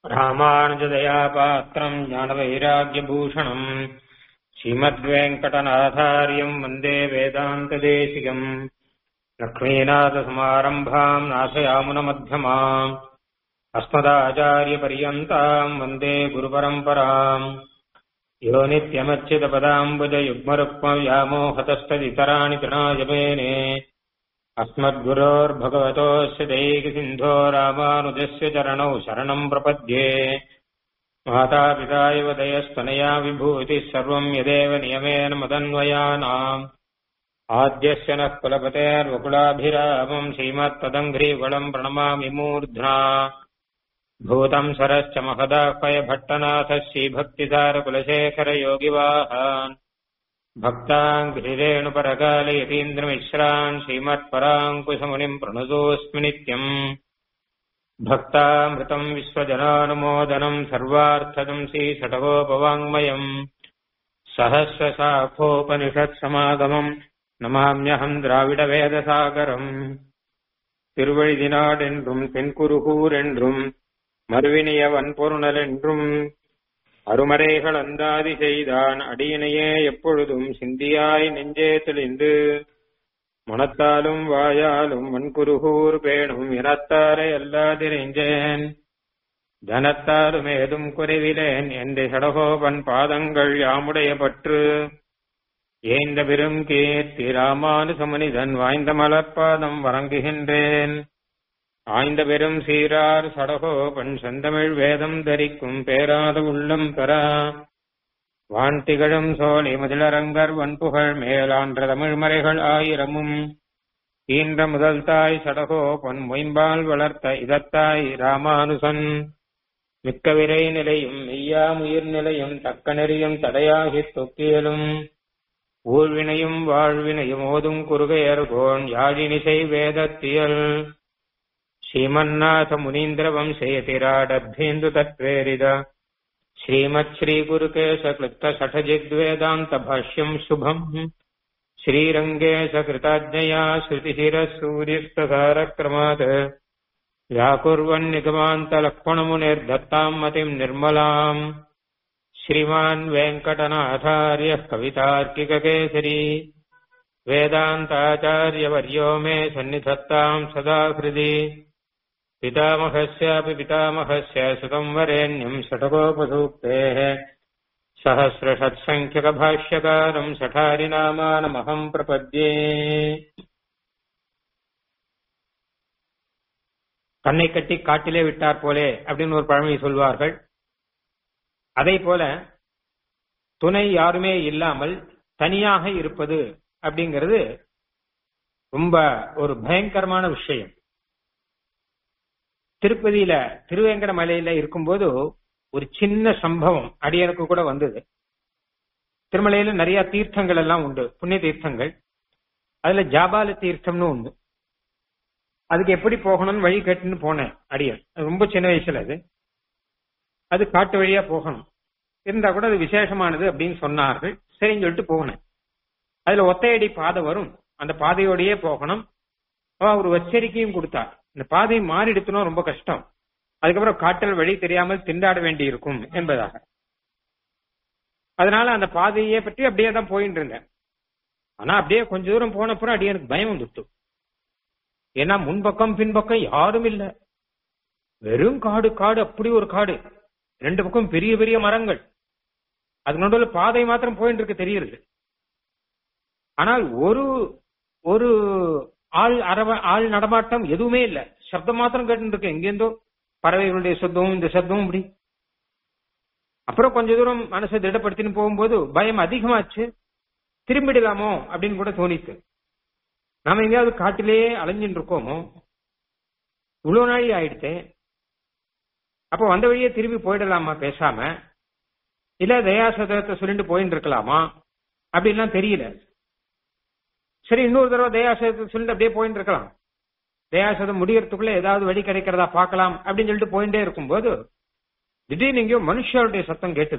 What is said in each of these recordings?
ராமானுஜதயாபாத்திரம் ஞானவைராக்கியபூஷணம் ஸ்ரீமத்வேங்கடநாதாரியம் வந்தே வேதாந்ததேசிகம் லக்ஷ்மீநாதசமாரம்பாம் நாசயாமுனமध्यமாம் अस्मदाचार्यपर्यन्ताम् वन्दे गुरुपरम्पराम् यो नित्यमच्युतपदाम्बुजयुग्मरुक्मव्यामोहतस्तदितराणि तृणायमेने अस्मद्गुरोर्भगवतोऽस्य दैकसिन्धो रामानुजस्य चरणौ शरणम् प्रपद्ये मातापिता इव दयस्तनया विभूतिः सर्वम् यदेव नियमेन मदन्वयानाम् आद्यस्य नः कुलपतेर्वकुलाभिरामम् श्रीमत्तदङ्घ्रीवलम् प्रणमामि मूर्ध्ना भूतम् सरश्च महदाह्वय भट्टनाथः श्रीभक्तिसारकुलशेखरयोगिवाहान् भक्ताङ्घ्रिरेणुपरकालयतीन्द्रमिश्रान् श्रीमत्पराङ्कुशमुनिम् प्रणुतोऽस्मि नित्यम् भक्तामृतम् विश्वजनानुमोदनम् सर्वार्थदम् श्रीषटकोपवाङ्मयम् सहस्रशाखोपनिषत्समागमम् நமாமியகம் திராவிட வேதசாகரம் திருவழிதினாட் என்றும் தென்குருகூர் என்றும் மறுவினியவன் பொருணல் என்றும் அருமறைகள் அந்தாதி செய்தான் அடியினையே எப்பொழுதும் சிந்தியாய் நெஞ்சே தெளிந்து மனத்தாலும் வாயாலும் வன்குருகூர் பேணும் இனத்தாரை அல்லாதிரைஞ்சேன் தனத்தாலும் ஏதும் குறைவிலேன் என்ற சடகோபன் பாதங்கள் யாமுடைய பற்று ஏந்த பெரும் கீர்த்தி ராமானுசமனிதன் வாய்ந்த மலர்பாதம் வணங்குகின்றேன் ஆய்ந்த பெரும் சீரார் சடகோபன் செந்தமிழ் வேதம் தரிக்கும் பேராத உள்ளம் பெறா வான் திகழும் சோலை முதலரங்கர் வன்புகழ் மேலான்ற தமிழ் மறைகள் ஆயிரமும் ஈன்ற முதல் தாய் சடகோபன் மொயம்பால் வளர்த்த இதத்தாய் ராமானுசன் மிக்க விரை நிலையும் மெய்யாமுயிர் நிலையும் தக்க நெறியும் தடையாகித் தொக்கியலும் ஊழ்வினையும் வாழ்வினையும் ஓதும் குறுகையர்கோன் யாழினிசை வேதத்தியல் ஸ்ரீமன்னாத முனீந்திர வம்சேதிராடபேந்து தத்வேரித ஸ்ரீமத் ஸ்ரீ குருகேச கிருத்த சடஜித்வேதாந்த பாஷ்யம் சுபம் ஸ்ரீரங்கேச கிருதாஜ்ஞயா ஸ்ருதிசிர சூரியஸ்தகாரக்ரமாத் व्याकुर्वन् निगमान्तलक्ष्मणमुनिर्दत्ताम् मतिम् निर्मलाम् श्रीमान् वेङ्कटनाथार्यः कवितार्किककेसरी वेदान्ताचार्यवर्यो मे सन्निधत्ताम् सदा हृदि पितामहस्यापि पितामहस्य सुतम् वरेण्यम् षटकोपसूक्तेः सहस्रषट्सङ्ख्यकभाष्यकारम् सठारिनामानमहम् प्रपद्ये கண்ணை கட்டி காட்டிலே விட்டார் போலே அப்படின்னு ஒரு பழமொழி சொல்வார்கள் அதை போல துணை யாருமே இல்லாமல் தனியாக இருப்பது அப்படிங்கிறது ரொம்ப ஒரு பயங்கரமான விஷயம் திருப்பதியில திருவேங்கட மலையில இருக்கும்போது ஒரு சின்ன சம்பவம் அடியனுக்கு கூட வந்தது திருமலையில நிறைய தீர்த்தங்கள் எல்லாம் உண்டு புண்ணிய தீர்த்தங்கள் அதுல ஜாபால தீர்த்தம்னு உண்டு அதுக்கு எப்படி போகணும்னு வழி கேட்டுன்னு போனேன் அடியன் ரொம்ப சின்ன வயசுல அது அது காட்டு வழியா போகணும் இருந்தா கூட அது விசேஷமானது அப்படின்னு சொன்னார்கள் சரின்னு சொல்லிட்டு போனேன் அதுல ஒத்தையடி பாதை வரும் அந்த பாதையோடயே போகணும் ஒரு எச்சரிக்கையும் கொடுத்தார் இந்த பாதை மாறிடுத்தணும் ரொம்ப கஷ்டம் அதுக்கப்புறம் காட்டல் வழி தெரியாமல் திண்டாட வேண்டி இருக்கும் என்பதாக அதனால அந்த பாதையை பற்றி அப்படியே தான் போயிட்டு இருந்தேன் ஆனா அப்படியே கொஞ்ச தூரம் போனப்புறம் அப்படியே எனக்கு பயம் வந்துட்டு ஏன்னா முன்பக்கம் பின்பக்கம் யாரும் இல்ல வெறும் காடு காடு அப்படி ஒரு காடு ரெண்டு பக்கம் பெரிய பெரிய மரங்கள் அது நடுவில் பாதை மாத்திரம் போயிட்டு இருக்கு தெரியுது ஆனால் ஒரு ஒரு ஆள் அரவ ஆள் நடமாட்டம் எதுவுமே இல்ல சப்தம் மாத்திரம் கேட்டு இருக்கு எங்கேருந்தோ பறவைகளுடைய சப்தமும் இந்த சப்தமும் இப்படி அப்புறம் கொஞ்ச தூரம் மனசை திடப்படுத்தின்னு போகும்போது பயம் அதிகமாச்சு திரும்பிடலாமோ அப்படின்னு கூட தோணித்து நாம எங்கேயாவது காட்டிலேயே அலைஞ்சின்னு இருக்கோமோ இவ்வளவு நாளி ஆயிடுச்சு அப்போ வந்த வழியே திரும்பி போயிடலாமா பேசாம இல்ல தயாசதத்தை சொல்லிட்டு போயிட்டு இருக்கலாமா அப்படின்லாம் தெரியல சரி இன்னொரு தடவை தயாசதத்தை சொல்லிட்டு அப்படியே போயிட்டு இருக்கலாம் தயாசதம் முடியறதுக்குள்ள ஏதாவது வழி கிடைக்கிறதா பார்க்கலாம் அப்படின்னு சொல்லிட்டு போயிட்டே இருக்கும்போது திடீர்னு எங்கேயோ மனுஷருடைய சத்தம் கேட்டது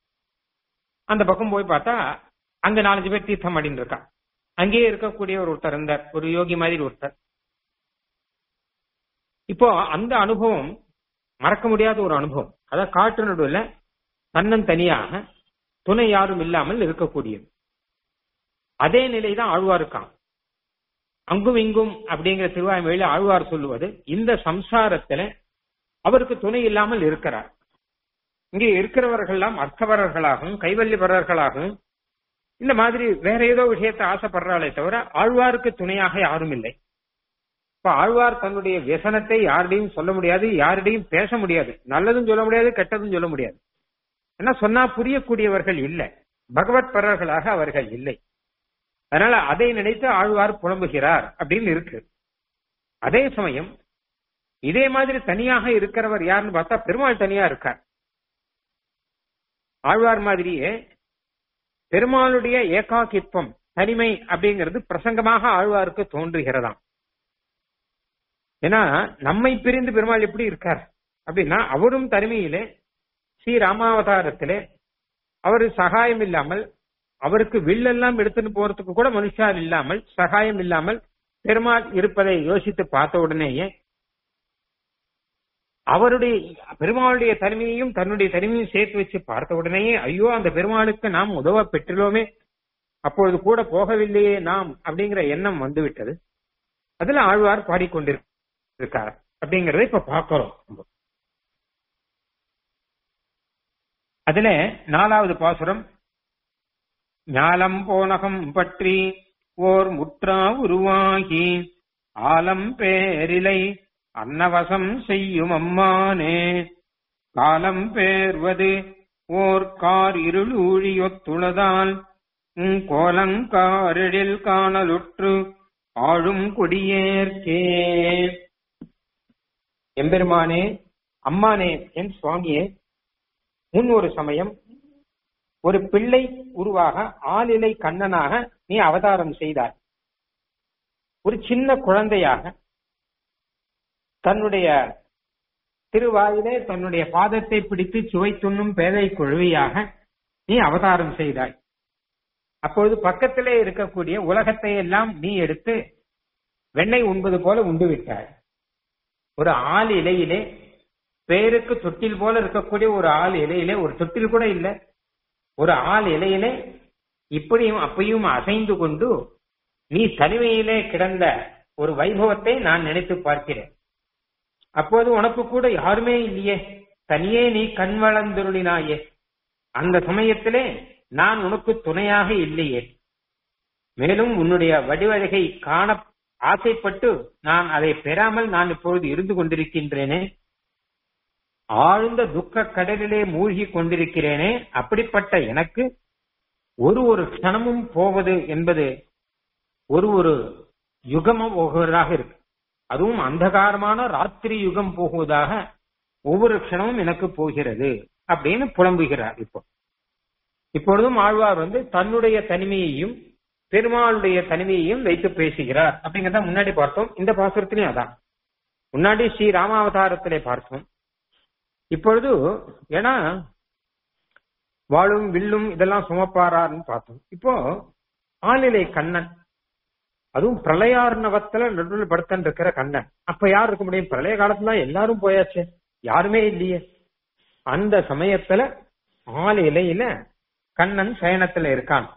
அந்த பக்கம் போய் பார்த்தா அங்க நாலஞ்சு பேர் தீர்த்தம் அடின்னு இருக்கா அங்கேயே இருக்கக்கூடிய ஒரு ஒருத்தர் இருந்தார் ஒரு யோகி மாதிரி ஒருத்தர் இப்போ அந்த அனுபவம் மறக்க முடியாத ஒரு அனுபவம் அதான் காட்டு நடுவில் தன்னன் தனியாக துணை யாரும் இல்லாமல் இருக்கக்கூடியது அதே நிலைதான் ஆழ்வாருக்கான் அங்கும் இங்கும் அப்படிங்கிற திருவாய்மொழியில ஆழ்வார் சொல்லுவது இந்த சம்சாரத்துல அவருக்கு துணை இல்லாமல் இருக்கிறார் இங்கே இருக்கிறவர்கள்லாம் அர்த்தவரர்களாகவும் கைவல்லிபரர்களாகவும் இந்த மாதிரி வேற ஏதோ விஷயத்தை ஆசைப்படுறாளே தவிர ஆழ்வாருக்கு துணையாக யாரும் இல்லை இப்ப ஆழ்வார் தன்னுடைய வியசனத்தை யாரிடையும் சொல்ல முடியாது யாரிடையும் பேச முடியாது நல்லதும் சொல்ல முடியாது கெட்டதும் சொல்ல முடியாது ஏன்னா சொன்னா புரியக்கூடியவர்கள் இல்லை பகவத் பரர்களாக அவர்கள் இல்லை அதனால அதை நினைத்து ஆழ்வார் புலம்புகிறார் அப்படின்னு இருக்கு அதே சமயம் இதே மாதிரி தனியாக இருக்கிறவர் யாருன்னு பார்த்தா பெருமாள் தனியா இருக்கார் ஆழ்வார் மாதிரியே பெருமாளுடைய ஏகாக்கித்வம் தனிமை அப்படிங்கிறது பிரசங்கமாக ஆழ்வாருக்கு தோன்றுகிறதாம் ஏன்னா நம்மை பிரிந்து பெருமாள் எப்படி இருக்கார் அப்படின்னா அவரும் தனிமையிலே ஸ்ரீ ராமாவதாரத்திலே அவர் சகாயம் இல்லாமல் அவருக்கு வில்லெல்லாம் எடுத்துட்டு போறதுக்கு கூட மனுஷால் இல்லாமல் சகாயம் இல்லாமல் பெருமாள் இருப்பதை யோசித்து பார்த்த உடனேயே அவருடைய பெருமாளுடைய தனிமையையும் தன்னுடைய தனிமையும் சேர்த்து வச்சு பார்த்த உடனேயே ஐயோ அந்த பெருமாளுக்கு நாம் உதவ பெற்றுள்ளோமே அப்பொழுது கூட போகவில்லையே நாம் அப்படிங்கிற எண்ணம் வந்துவிட்டது அதுல ஆழ்வார் பாடிக்கொண்டிருக்கார் அப்படிங்கறத இப்ப பார்க்கிறோம் அதுல நாலாவது பாசுரம் ஞாலம் போனகம் பற்றி ஓர் முற்றா உருவாகி ஆலம் பேரிலை அன்னவசம் செய்யும் அம்மானே காலம் பேர்வது ஓர் கார் இருளூழியொத்துளதால் உம் கோலங்காரிடில் காணலுற்று ஆழும் கொடியேற்கே எம்பெருமானே அம்மானே என் சுவாமியே முன் ஒரு சமயம் ஒரு பிள்ளை உருவாக ஆளிலை கண்ணனாக நீ அவதாரம் செய்தாய் ஒரு சின்ன குழந்தையாக தன்னுடைய திருவாயிலே தன்னுடைய பாதத்தை பிடித்து சுவை துண்ணும் பேதை குழுவியாக நீ அவதாரம் செய்தாய் அப்பொழுது பக்கத்திலே இருக்கக்கூடிய உலகத்தை எல்லாம் நீ எடுத்து வெண்ணெய் உண்பது போல உண்டு விட்டாய் ஒரு ஆள் இலையிலே பேருக்கு தொட்டில் போல இருக்கக்கூடிய ஒரு ஆள் இலையிலே ஒரு தொட்டில் கூட இல்லை ஒரு ஆள் இலையிலே இப்படியும் அப்பையும் அசைந்து கொண்டு நீ தனிமையிலே கிடந்த ஒரு வைபவத்தை நான் நினைத்து பார்க்கிறேன் அப்போது உனக்கு கூட யாருமே இல்லையே தனியே நீ கண் வளர்ந்துருளினாயே அந்த சமயத்திலே நான் உனக்கு துணையாக இல்லையே மேலும் உன்னுடைய வடிவழகை காண ஆசைப்பட்டு நான் அதை பெறாமல் நான் இப்பொழுது இருந்து கொண்டிருக்கின்றேனே ஆழ்ந்த துக்க கடலிலே மூழ்கி கொண்டிருக்கிறேனே அப்படிப்பட்ட எனக்கு ஒரு ஒரு க்ஷணமும் போவது என்பது ஒரு ஒரு யுகமும் போகிறதாக இருக்கு அதுவும் அந்தகாரமான ராத்திரி யுகம் போகுவதாக ஒவ்வொரு க்ஷணமும் எனக்கு போகிறது அப்படின்னு புலம்புகிறார் இப்போ இப்பொழுதும் ஆழ்வார் வந்து தன்னுடைய தனிமையையும் பெருமாளுடைய தனிமையையும் வைத்து பேசுகிறார் அப்படிங்கறத முன்னாடி பார்த்தோம் இந்த பாசுரத்திலையும் அதான் முன்னாடி ஸ்ரீ ராமாவதாரத்திலே பார்த்தோம் இப்பொழுது ஏன்னா வாழும் வில்லும் இதெல்லாம் சுமப்பாரான்னு பார்த்தோம் இப்போ ஆளிலை கண்ணன் அதுவும் பிரளயார்ணவத்துல நடுவில் படுத்தன் இருக்கிற கண்ணன் அப்ப யார் இருக்க முடியும் பிரளய காலத்துல எல்லாரும் போயாச்சு யாருமே இல்லையே அந்த சமயத்துல ஆள் இலையில கண்ணன் சயனத்துல இருக்கான்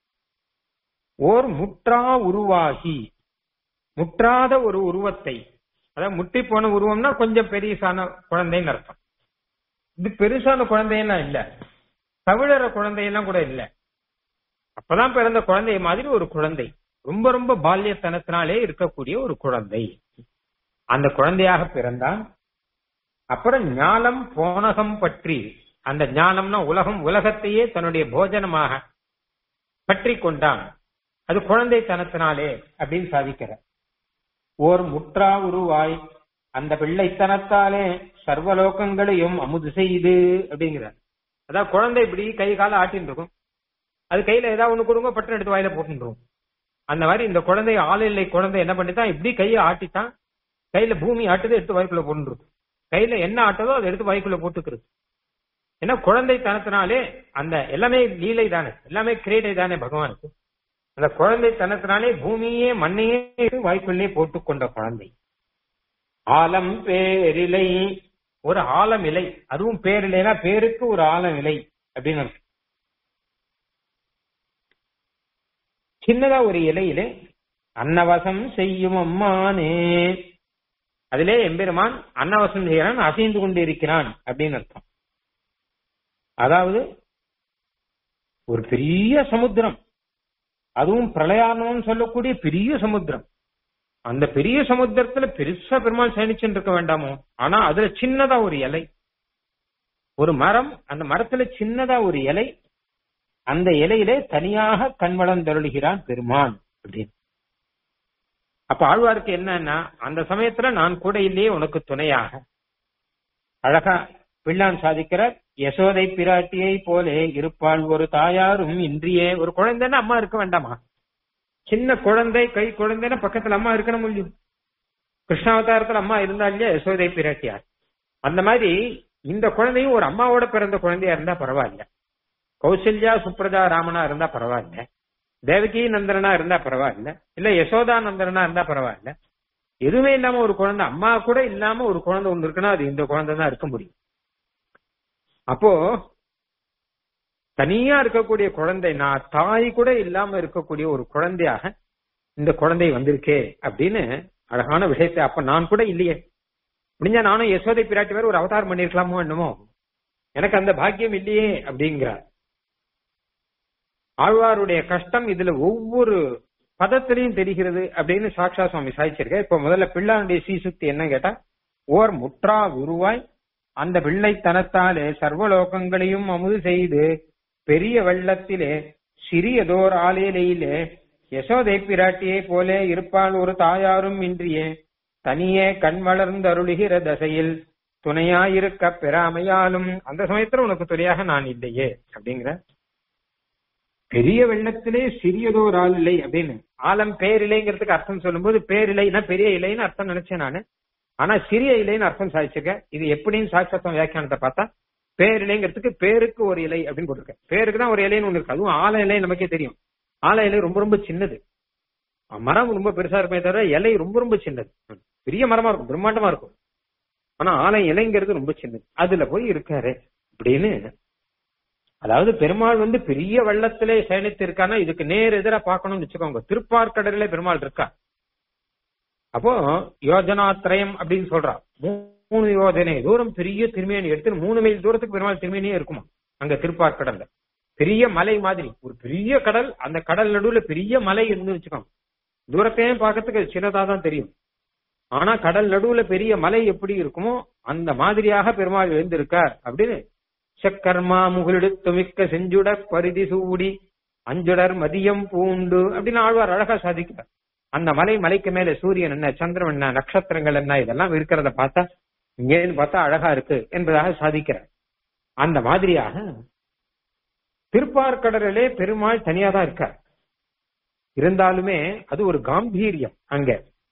ஓர் முற்றா உருவாகி முற்றாத ஒரு உருவத்தை அதாவது முட்டி போன உருவம்னா கொஞ்சம் பெரியசான குழந்தைன்னு அர்த்தம் இது பெருசான குழந்தையெல்லாம் இல்ல தவிழற குழந்தையெல்லாம் கூட இல்ல அப்பதான் பிறந்த குழந்தை மாதிரி ஒரு குழந்தை ரொம்ப ரொம்ப பால்யத்தனத்தினாலே இருக்கக்கூடிய ஒரு குழந்தை அந்த குழந்தையாக பிறந்தான் அப்புறம் ஞானம் போனகம் பற்றி அந்த ஞானம்னா உலகம் உலகத்தையே தன்னுடைய போஜனமாக பற்றி கொண்டான் அது குழந்தைத்தனத்தினாலே அப்படின்னு சாதிக்கிற ஓர் முற்றா உருவாய் அந்த பிள்ளைத்தனத்தாலே சர்வலோகங்களையும் அமுது செய்து அப்படிங்கிறார் அதான் குழந்தை இப்படி கை கால ஆட்டின்னு இருக்கும் அது கையில ஏதாவது ஒண்ணு கொடுங்க பட்டன் எடுத்து வாயில போட்டுருவோம் அந்த மாதிரி இந்த குழந்தை ஆள் இல்லை குழந்தை என்ன பண்ணித்தான் இப்படி கையை ஆட்டித்தான் கையில பூமி ஆட்டுது எடுத்து வாய்க்குள்ள போட்டுருது கையில என்ன ஆட்டதோ அதை எடுத்து வாய்க்குள்ள போட்டுக்கிறது ஏன்னா குழந்தைத்தனத்தினாலே அந்த எல்லாமே லீலை தானே எல்லாமே கிரீடை தானே பகவானுக்கு அந்த குழந்தைத்தனத்தினாலே பூமியே மண்ணையே வாய்க்குள்ளே போட்டுக்கொண்ட குழந்தை ஆலம் பேரிலை ஒரு ஆலம் இலை அதுவும் பேரிலைனா பேருக்கு ஒரு ஆலம் இலை அப்படின்னு அர்த்தம். சின்னதா ஒரு இலையிலே அன்னவசம் செய்யும் அம்மானே அதிலே எம்பெருமான் அன்னவசம் செய்கிறான் அசைந்து கொண்டு இருக்கிறான் அப்படின்னு அர்த்தம் அதாவது ஒரு பெரிய சமுத்திரம் அதுவும் பிரளயானம்னு சொல்லக்கூடிய பெரிய சமுத்திரம் அந்த பெரிய சமுத்திரத்துல பெருசா பெருமாள் சயனிச்சுட்டு இருக்க வேண்டாமோ ஆனா அதுல சின்னதா ஒரு இலை ஒரு மரம் அந்த மரத்துல சின்னதா ஒரு இலை அந்த இலையிலே தனியாக கண்வளந்தருளுகிறான் பெருமான் அப்படின்னு அப்ப ஆழ்வாருக்கு என்னன்னா அந்த சமயத்துல நான் கூட இல்லையே உனக்கு துணையாக அழகா பிள்ளான் சாதிக்கிறார் யசோதை பிராட்டியை போலே இருப்பாள் ஒரு தாயாரும் இன்றியே ஒரு குழந்தைன்னா அம்மா இருக்க வேண்டாமா சின்ன குழந்தை கை குழந்தைன்னா பக்கத்துல அம்மா இருக்கணும் முடியும் கிருஷ்ணாவதாரத்துல அம்மா இருந்தா இல்லையா யசோதை பிராட்டியார் அந்த மாதிரி இந்த குழந்தையும் ஒரு அம்மாவோட பிறந்த குழந்தையா இருந்தா பரவாயில்ல கௌசல்யா சுப்ரஜா ராமனா இருந்தா பரவாயில்ல தேவகி நந்தரனா இருந்தா பரவாயில்ல இல்ல யசோதா நந்தரனா இருந்தா பரவாயில்ல எதுவுமே இல்லாம ஒரு குழந்தை அம்மா கூட இல்லாம ஒரு குழந்தை ஒண்ணு இருக்குன்னா அது இந்த குழந்தை தான் இருக்க முடியும் அப்போ தனியா இருக்கக்கூடிய குழந்தை நான் தாய் கூட இல்லாம இருக்கக்கூடிய ஒரு குழந்தையாக இந்த குழந்தை வந்திருக்கே அப்படின்னு அழகான விஷயத்தை அப்ப நான் கூட இல்லையே முடிஞ்சா நானும் யசோதை பிராட்டி வேற ஒரு அவதாரம் பண்ணிருக்கலாமோ என்னமோ எனக்கு அந்த பாக்கியம் இல்லையே அப்படிங்கிறார் ஆழ்வாருடைய கஷ்டம் இதுல ஒவ்வொரு பதத்திலையும் தெரிகிறது அப்படின்னு சாக்ஷா சுவாமி சாதிச்சிருக்க இப்ப முதல்ல பிள்ளானுடைய சீசுக்தி என்ன கேட்டா ஓர் முற்றா உருவாய் அந்த பிள்ளைத்தனத்தாலே சர்வலோகங்களையும் அமுது செய்து பெரிய வெள்ளத்திலே சிறியதோர் ஆலையிலே யசோதை பிராட்டியை போலே இருப்பாள் ஒரு தாயாரும் இன்றியே தனியே கண் வளர்ந்து அருளுகிற தசையில் துணையாயிருக்க பெறாமையாலும் அந்த சமயத்துல உனக்கு துணையாக நான் இல்லையே அப்படிங்கிற பெரிய வெள்ளத்திலே சிறியதோர் ஆள் இல்லை அப்படின்னு ஆலம் பேரிலைங்கிறதுக்கு அர்த்தம் சொல்லும்போது பேரிலைன்னா பெரிய இலைன்னு அர்த்தம் நினைச்சேன் நானு ஆனா சிறிய இலைன்னு அர்த்தம் சாதிச்சிருக்கேன் இது எப்படின்னு சாட்சத்தம் வியாக்கியானத்தை பார்த்தா பேரிலைங்கிறதுக்கு பேருக்கு ஒரு இலை அப்படின்னு போட்டிருக்கேன் பேருக்கு தான் ஒரு இலைன்னு ஒண்ணு இருக்கு அதுவும் ஆல இலை நமக்கே தெரியும் ஆல இலை ரொம்ப ரொம்ப சின்னது மரம் ரொம்ப பெருசா இருக்குமே தவிர இலை ரொம்ப ரொம்ப சின்னது பெரிய மரமா இருக்கும் பிரம்மாண்டமா இருக்கும் ஆனா ஆலை இலைங்கிறது ரொம்ப சின்னது அதுல போய் இருக்காரு அப்படின்னு அதாவது பெருமாள் வந்து பெரிய வெள்ளத்திலே சயனித்து இருக்கானா இதுக்கு நேர் எதிரா பார்க்கணும்னு வச்சுக்கோங்க திருப்பார்கடலிலே பெருமாள் இருக்கா அப்போ யோஜனாத்திரயம் அப்படின்னு சொல்றா மூணு யோஜனை தூரம் பெரிய திருமேனி எடுத்து மூணு மைல் தூரத்துக்கு பெருமாள் திருமேனியே இருக்குமா அங்க திருப்பார்கடல்ல பெரிய மலை மாதிரி ஒரு பெரிய கடல் அந்த கடல் நடுவுல பெரிய மலை இருந்து வச்சுக்கோங்க தூரத்தையும் பார்க்கறதுக்கு அது சின்னதா தான் தெரியும் ஆனா கடல் நடுவுல பெரிய மலை எப்படி இருக்குமோ அந்த மாதிரியாக பெருமாள் எழுந்திருக்கார் அப்படின்னு செக்கர்மா முகிலெடுத்து மிக்க செஞ்சுடர் பரிதி சூடி அஞ்சுடர் மதியம் பூண்டு அப்படின்னு ஆழ்வார் அழகா சாதிக்கிறார் அந்த மலை மலைக்கு மேல சூரியன் என்ன சந்திரன் என்ன நட்சத்திரங்கள் என்ன இதெல்லாம் இருக்கிறத பார்த்தா இங்கேன்னு பார்த்தா அழகா இருக்கு என்பதாக சாதிக்கிறார் அந்த மாதிரியாக திருப்பார்கடலிலே பெருமாள் தனியா தான் இருக்கார் இருந்தாலுமே அது ஒரு காம்பீரியம் அங்க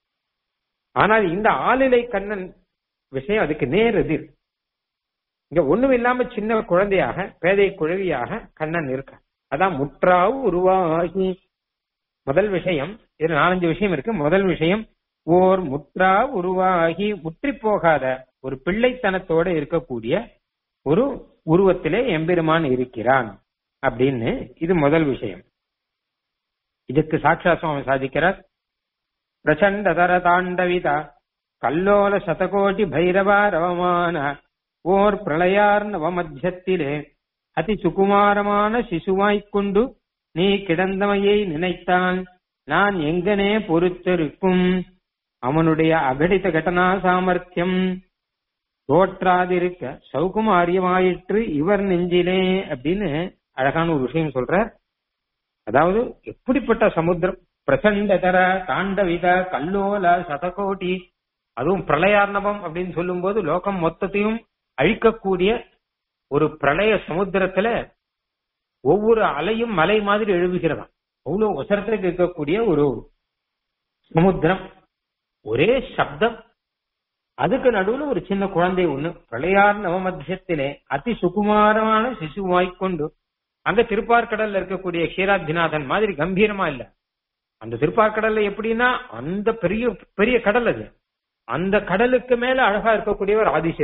ஆனால் இந்த ஆளிலை கண்ணன் விஷயம் அதுக்கு நேர் எதிர் இங்க ஒண்ணும் இல்லாம சின்ன குழந்தையாக பேதை குழவியாக கண்ணன் இருக்க அதான் முற்றாவு உருவாகி முதல் விஷயம் இது நாலஞ்சு விஷயம் இருக்கு முதல் விஷயம் ஓர் முற்றா உருவாகி முற்றி போகாத ஒரு பிள்ளைத்தனத்தோட இருக்கக்கூடிய ஒரு உருவத்திலே எம்பெருமான் இருக்கிறான் அப்படின்னு இது முதல் விஷயம் இதுக்கு சாட்சா சுவாமி சாதிக்கிறார் பிரச்சண்டதர தாண்டவிதா கல்லோல சதகோட்டி பைரவா ரவமான ஓர் பிரளயார்ணவ மத்தியத்திலே அதி சுகுமாரமான சிசுவாய்க் கொண்டு நீ கிடந்தமையை நினைத்தான் நான் எங்கனே பொறுத்திருக்கும் அவனுடைய அகடித கடனா சாமர்த்தியம் தோற்றாதிருக்க சௌகுமாரியமாயிற்று இவர் நெஞ்சிலே அப்படின்னு அழகான ஒரு விஷயம் சொல்ற அதாவது எப்படிப்பட்ட சமுத்திரம் பிரசண்டதர தாண்டவித கல்லோல சதகோட்டி அதுவும் பிரளயார்ணவம் அப்படின்னு சொல்லும் போது லோகம் மொத்தத்தையும் அழிக்கக்கூடிய ஒரு பிரளய சமுத்திரத்துல ஒவ்வொரு அலையும் மலை மாதிரி எழுவுகிறதாம் அவ்வளவு உசரத்துக்கு இருக்கக்கூடிய ஒரு சமுத்திரம் ஒரே சப்தம் அதுக்கு நடுவுல ஒரு சின்ன குழந்தை ஒண்ணு பிரளயார் நவமத்தியத்திலே அதி சுகுமாரமான சிசுவாய்க்கொண்டு அந்த திருப்பார்கடல்ல இருக்கக்கூடிய க்ஷீராத்நாதன் மாதிரி கம்பீரமா இல்ல அந்த திருப்பார்கடல்ல எப்படின்னா அந்த பெரிய பெரிய கடல் அது அந்த கடலுக்கு மேல அழகா இருக்கக்கூடியவர் ஆதிசேஷன்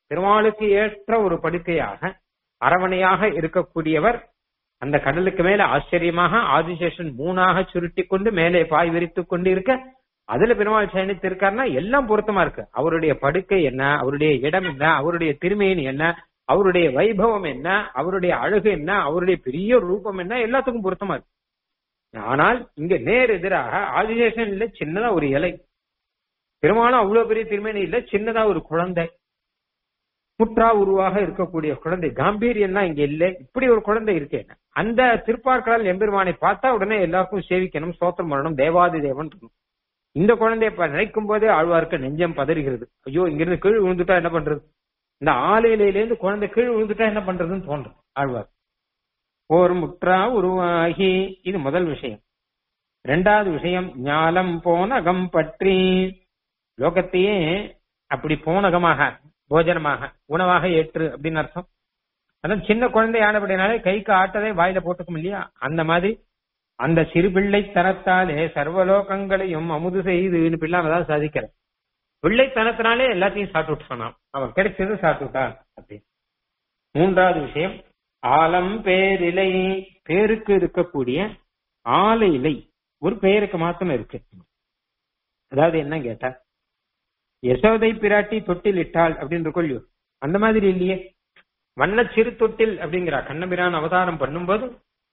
பெருமாளுக்கு ஏற்ற ஒரு படுக்கையாக அரவணையாக இருக்கக்கூடியவர் அந்த கடலுக்கு மேல ஆச்சரியமாக ஆதிசேஷன் மூணாக சுருட்டி கொண்டு மேலே பாய் விரித்துக் கொண்டு இருக்க அதுல பெருமாள் சயனித்து இருக்காருன்னா எல்லாம் பொருத்தமா இருக்கு அவருடைய படுக்கை என்ன அவருடைய இடம் என்ன அவருடைய திருமேனி என்ன அவருடைய வைபவம் என்ன அவருடைய அழகு என்ன அவருடைய பெரிய ரூபம் என்ன எல்லாத்துக்கும் பொருத்தமா இருக்கு ஆனால் இங்க நேர் எதிராக ஆதிசேஷன் இல்ல சின்னதா ஒரு இலை பெருமாளும் அவ்வளவு பெரிய திருமேனி இல்ல சின்னதா ஒரு குழந்தை முற்றா உருவாக இருக்கக்கூடிய குழந்தை காம்பீரியம்னா இங்க இல்ல இப்படி ஒரு குழந்தை இருக்கேன் அந்த திருப்பார்கடல் எம்பெருமானை பார்த்தா உடனே எல்லாருக்கும் சேவிக்கணும் ஸ்தோத்திரம் பண்ணணும் தேவாதி தேவன் இருக்கணும் இந்த குழந்தைய இப்ப நினைக்கும் போதே ஆழ்வார்க்கு நெஞ்சம் பதறுகிறது ஐயோ இங்கிருந்து கீழ் விழுந்துட்டா என்ன பண்றது இந்த ஆலையிலேருந்து குழந்தை கீழ் விழுந்துட்டா என்ன பண்றதுன்னு தோன்றும் ஆழ்வார் ஓர் முற்றா உருவாகி இது முதல் விஷயம் ரெண்டாவது விஷயம் ஞாலம் போனகம் பற்றி லோகத்தையே அப்படி போனகமாக போஜனமாக உணவாக ஏற்று அப்படின்னு அர்த்தம் அதான் சின்ன குழந்தை ஆனபடினாலே கைக்கு ஆட்டதை வாயில போட்டுக்கும் இல்லையா அந்த மாதிரி அந்த சிறு பிள்ளை தனத்தாலே சர்வலோகங்களையும் அமுது செய்துன்னு பிள்ளாம தான் சாதிக்கிற பிள்ளைத்தனத்தினாலே எல்லாத்தையும் சாப்பிட்டு விட்டானாம் அவன் கிடைச்சது சாப்பிட்டு விட்டான் அப்படின்னு மூன்றாவது விஷயம் ஆலம் பேரிலை பேருக்கு இருக்கக்கூடிய ஆல இலை ஒரு பெயருக்கு மாத்திரம் இருக்கு அதாவது என்ன கேட்டா யசோதை பிராட்டி தொட்டில் இட்டாள் அப்படின்னு கொள்ளியோ அந்த மாதிரி இல்லையே வண்ண சிறு தொட்டில் அப்படிங்கிறா கண்ணபிரான் அவதாரம் பண்ணும்போது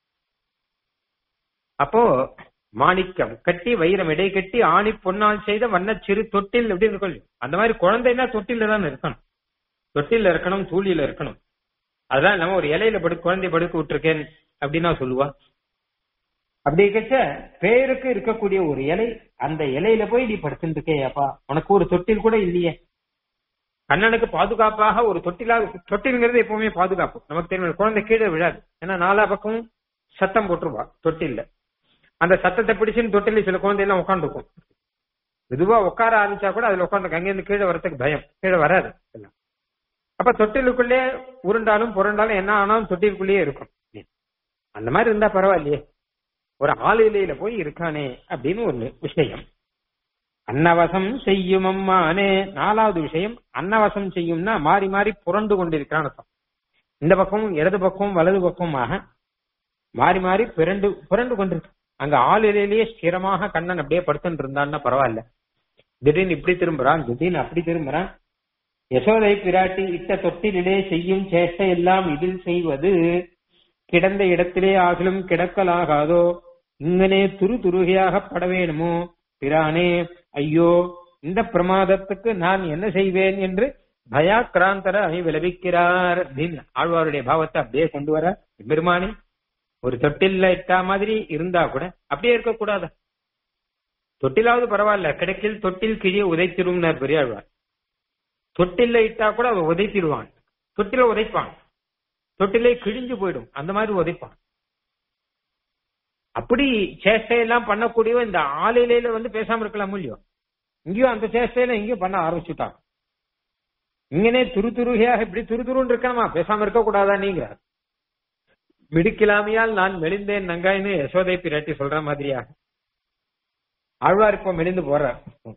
அப்போ மாணிக்கம் கட்டி வைரம் இடை கட்டி ஆணி பொன்னால் செய்த வண்ண சிறு தொட்டில் அப்படின்னு கொள்ளியோ அந்த மாதிரி குழந்தைன்னா தொட்டில தான் இருக்கணும் தொட்டில இருக்கணும் தூளியில இருக்கணும் அதான் நம்ம ஒரு இலையில படு குழந்தை படுக்க விட்டுருக்கேன் அப்படின்னா சொல்லுவா அப்படி கச்ச பேருக்கு இருக்கக்கூடிய ஒரு இலை அந்த இலையில போய் நீ படுத்துட்டு இருக்கேப்பா உனக்கு ஒரு தொட்டில் கூட இல்லையே கண்ணனுக்கு பாதுகாப்பாக ஒரு தொட்டிலா தொட்டில்ங்கிறது எப்பவுமே பாதுகாப்பு நமக்கு தெரியும் குழந்தை கீழே விழாது ஏன்னா நாலா பக்கமும் சத்தம் போட்டுருவா தொட்டில்ல அந்த சத்தத்தை பிடிச்சுன்னு தொட்டில சில குழந்தை எல்லாம் உட்காந்துருக்கும் மெதுவா உட்கார ஆரம்பிச்சா கூட அதுல உட்காந்து அங்கேருந்து கீழே வரதுக்கு பயம் கீழே வராது எல்லாம் அப்ப தொட்டிலுக்குள்ளே உருண்டாலும் புரண்டாலும் என்ன ஆனாலும் தொட்டிலுக்குள்ளேயே இருக்கும் அந்த மாதிரி இருந்தா பரவாயில்லையே ஒரு ஆளிலையில போய் இருக்கானே அப்படின்னு ஒரு விஷயம் அன்னவசம் செய்யும் அம்மானே நாலாவது விஷயம் அன்னவசம் செய்யும்னா மாறி மாறி புரண்டு கொண்டிருக்கிறான் அர்த்தம் இந்த பக்கமும் இடது பக்கமும் வலது பக்கமாக மாறி மாறி பிறண்டு புரண்டு கொண்டிருக்கு அங்க ஆளிலையிலேயே ஸ்திரமாக கண்ணன் அப்படியே படுத்துட்டு இருந்தான்னா பரவாயில்ல திடீர்னு இப்படி திரும்புறான் திடீர்னு அப்படி திரும்புறான் யசோதை பிராட்டி இட்ட தொட்டிலே செய்யும் சேஷ்டை எல்லாம் இதில் செய்வது கிடந்த இடத்திலே ஆகிலும் கிடக்கலாகாதோ இங்கனே துரு துருகையாக பட வேணுமோ பிரானே ஐயோ இந்த பிரமாதத்துக்கு நான் என்ன செய்வேன் என்று பயாக்கிராந்தராகி விளைவிக்கிறார் அப்படின்னு ஆழ்வாருடைய பாவத்தை அப்படியே கொண்டு வர பெருமானி ஒரு தொட்டில்ல இட்டா மாதிரி இருந்தா கூட அப்படியே இருக்கக்கூடாதா தொட்டிலாவது பரவாயில்ல கிடைக்கில் தொட்டில் கிழிய உதைத்திரும் பெரியாழ்வார் தொட்டில்ல இட்டா கூட அவன் உதைத்திடுவான் தொட்டில உதைப்பான் தொட்டிலே கிழிஞ்சு போயிடும் அந்த மாதிரி உதைப்பான் அப்படி சேஷ்டையெல்லாம் பண்ணக்கூடியவன் இந்த ஆளிலையில வந்து பேசாம இருக்கலாம் இல்லையோ இங்கேயும் அந்த சேஷ்டையில இங்கேயும் பண்ண ஆரம்பிச்சுட்டான் இங்கனே துரு துருகையாக இப்படி துரு துருன்னு இருக்கணுமா பேசாம இருக்க கூடாதா நீங்க மிடுக்கிலாமையால் நான் மெலிந்தேன் நங்காயின்னு யசோதை பிராட்டி சொல்ற மாதிரியாக ஆழ்வார் இப்ப மெலிந்து போறார்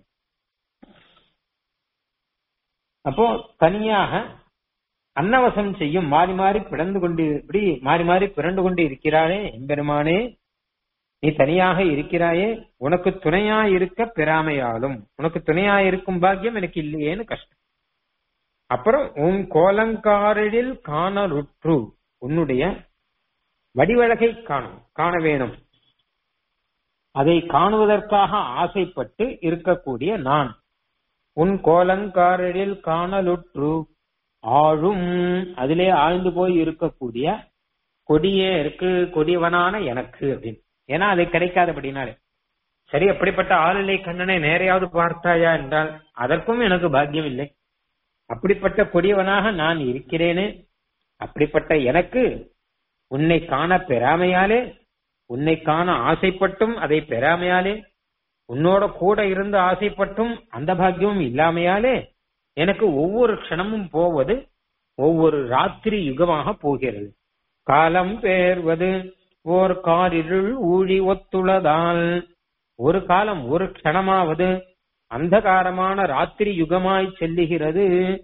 அப்போ தனியாக அன்னவசம் செய்யும் மாறி மாறி பிறந்து கொண்டு இப்படி மாறி மாறி பிறண்டு கொண்டு இருக்கிறானே எம்பெருமானே நீ தனியாக இருக்கிறாயே உனக்கு துணையா இருக்க பெறாமையாலும் உனக்கு துணையா இருக்கும் பாக்கியம் எனக்கு இல்லையேன்னு கஷ்டம் அப்புறம் உன் கோலங்காரலில் காணலுற்று உன்னுடைய வடிவழகை காணும் காண வேணும் அதை காணுவதற்காக ஆசைப்பட்டு இருக்கக்கூடிய நான் உன் கோலங்காரலில் காணலுற்று ஆழும் அதிலே ஆழ்ந்து போய் இருக்கக்கூடிய கொடியே இருக்கு கொடியவனான எனக்கு அப்படின்னு ஏன்னா அது கிடைக்காதபடினாலே சரி அப்படிப்பட்ட ஆளிலை கண்ணனை நேரையாவது பார்த்தாயா என்றால் அதற்கும் எனக்கு பாக்கியம் இல்லை அப்படிப்பட்ட கொடியவனாக நான் இருக்கிறேனே அப்படிப்பட்ட எனக்கு உன்னை காண பெறாமையாலே உன்னை காண ஆசைப்பட்டும் அதை பெறாமையாலே உன்னோட கூட இருந்து ஆசைப்பட்டும் அந்த பாக்கியமும் இல்லாமையாலே எனக்கு ஒவ்வொரு க்ஷணமும் போவது ஒவ்வொரு ராத்திரி யுகமாக போகிறது காலம் பேர்வது ஓர் காரிருள் ஊழி ஒத்துளதால் ஒரு காலம் ஒரு க்ஷணமாவது அந்தகாரமான ராத்திரி யுகமாய் செல்லுகிறது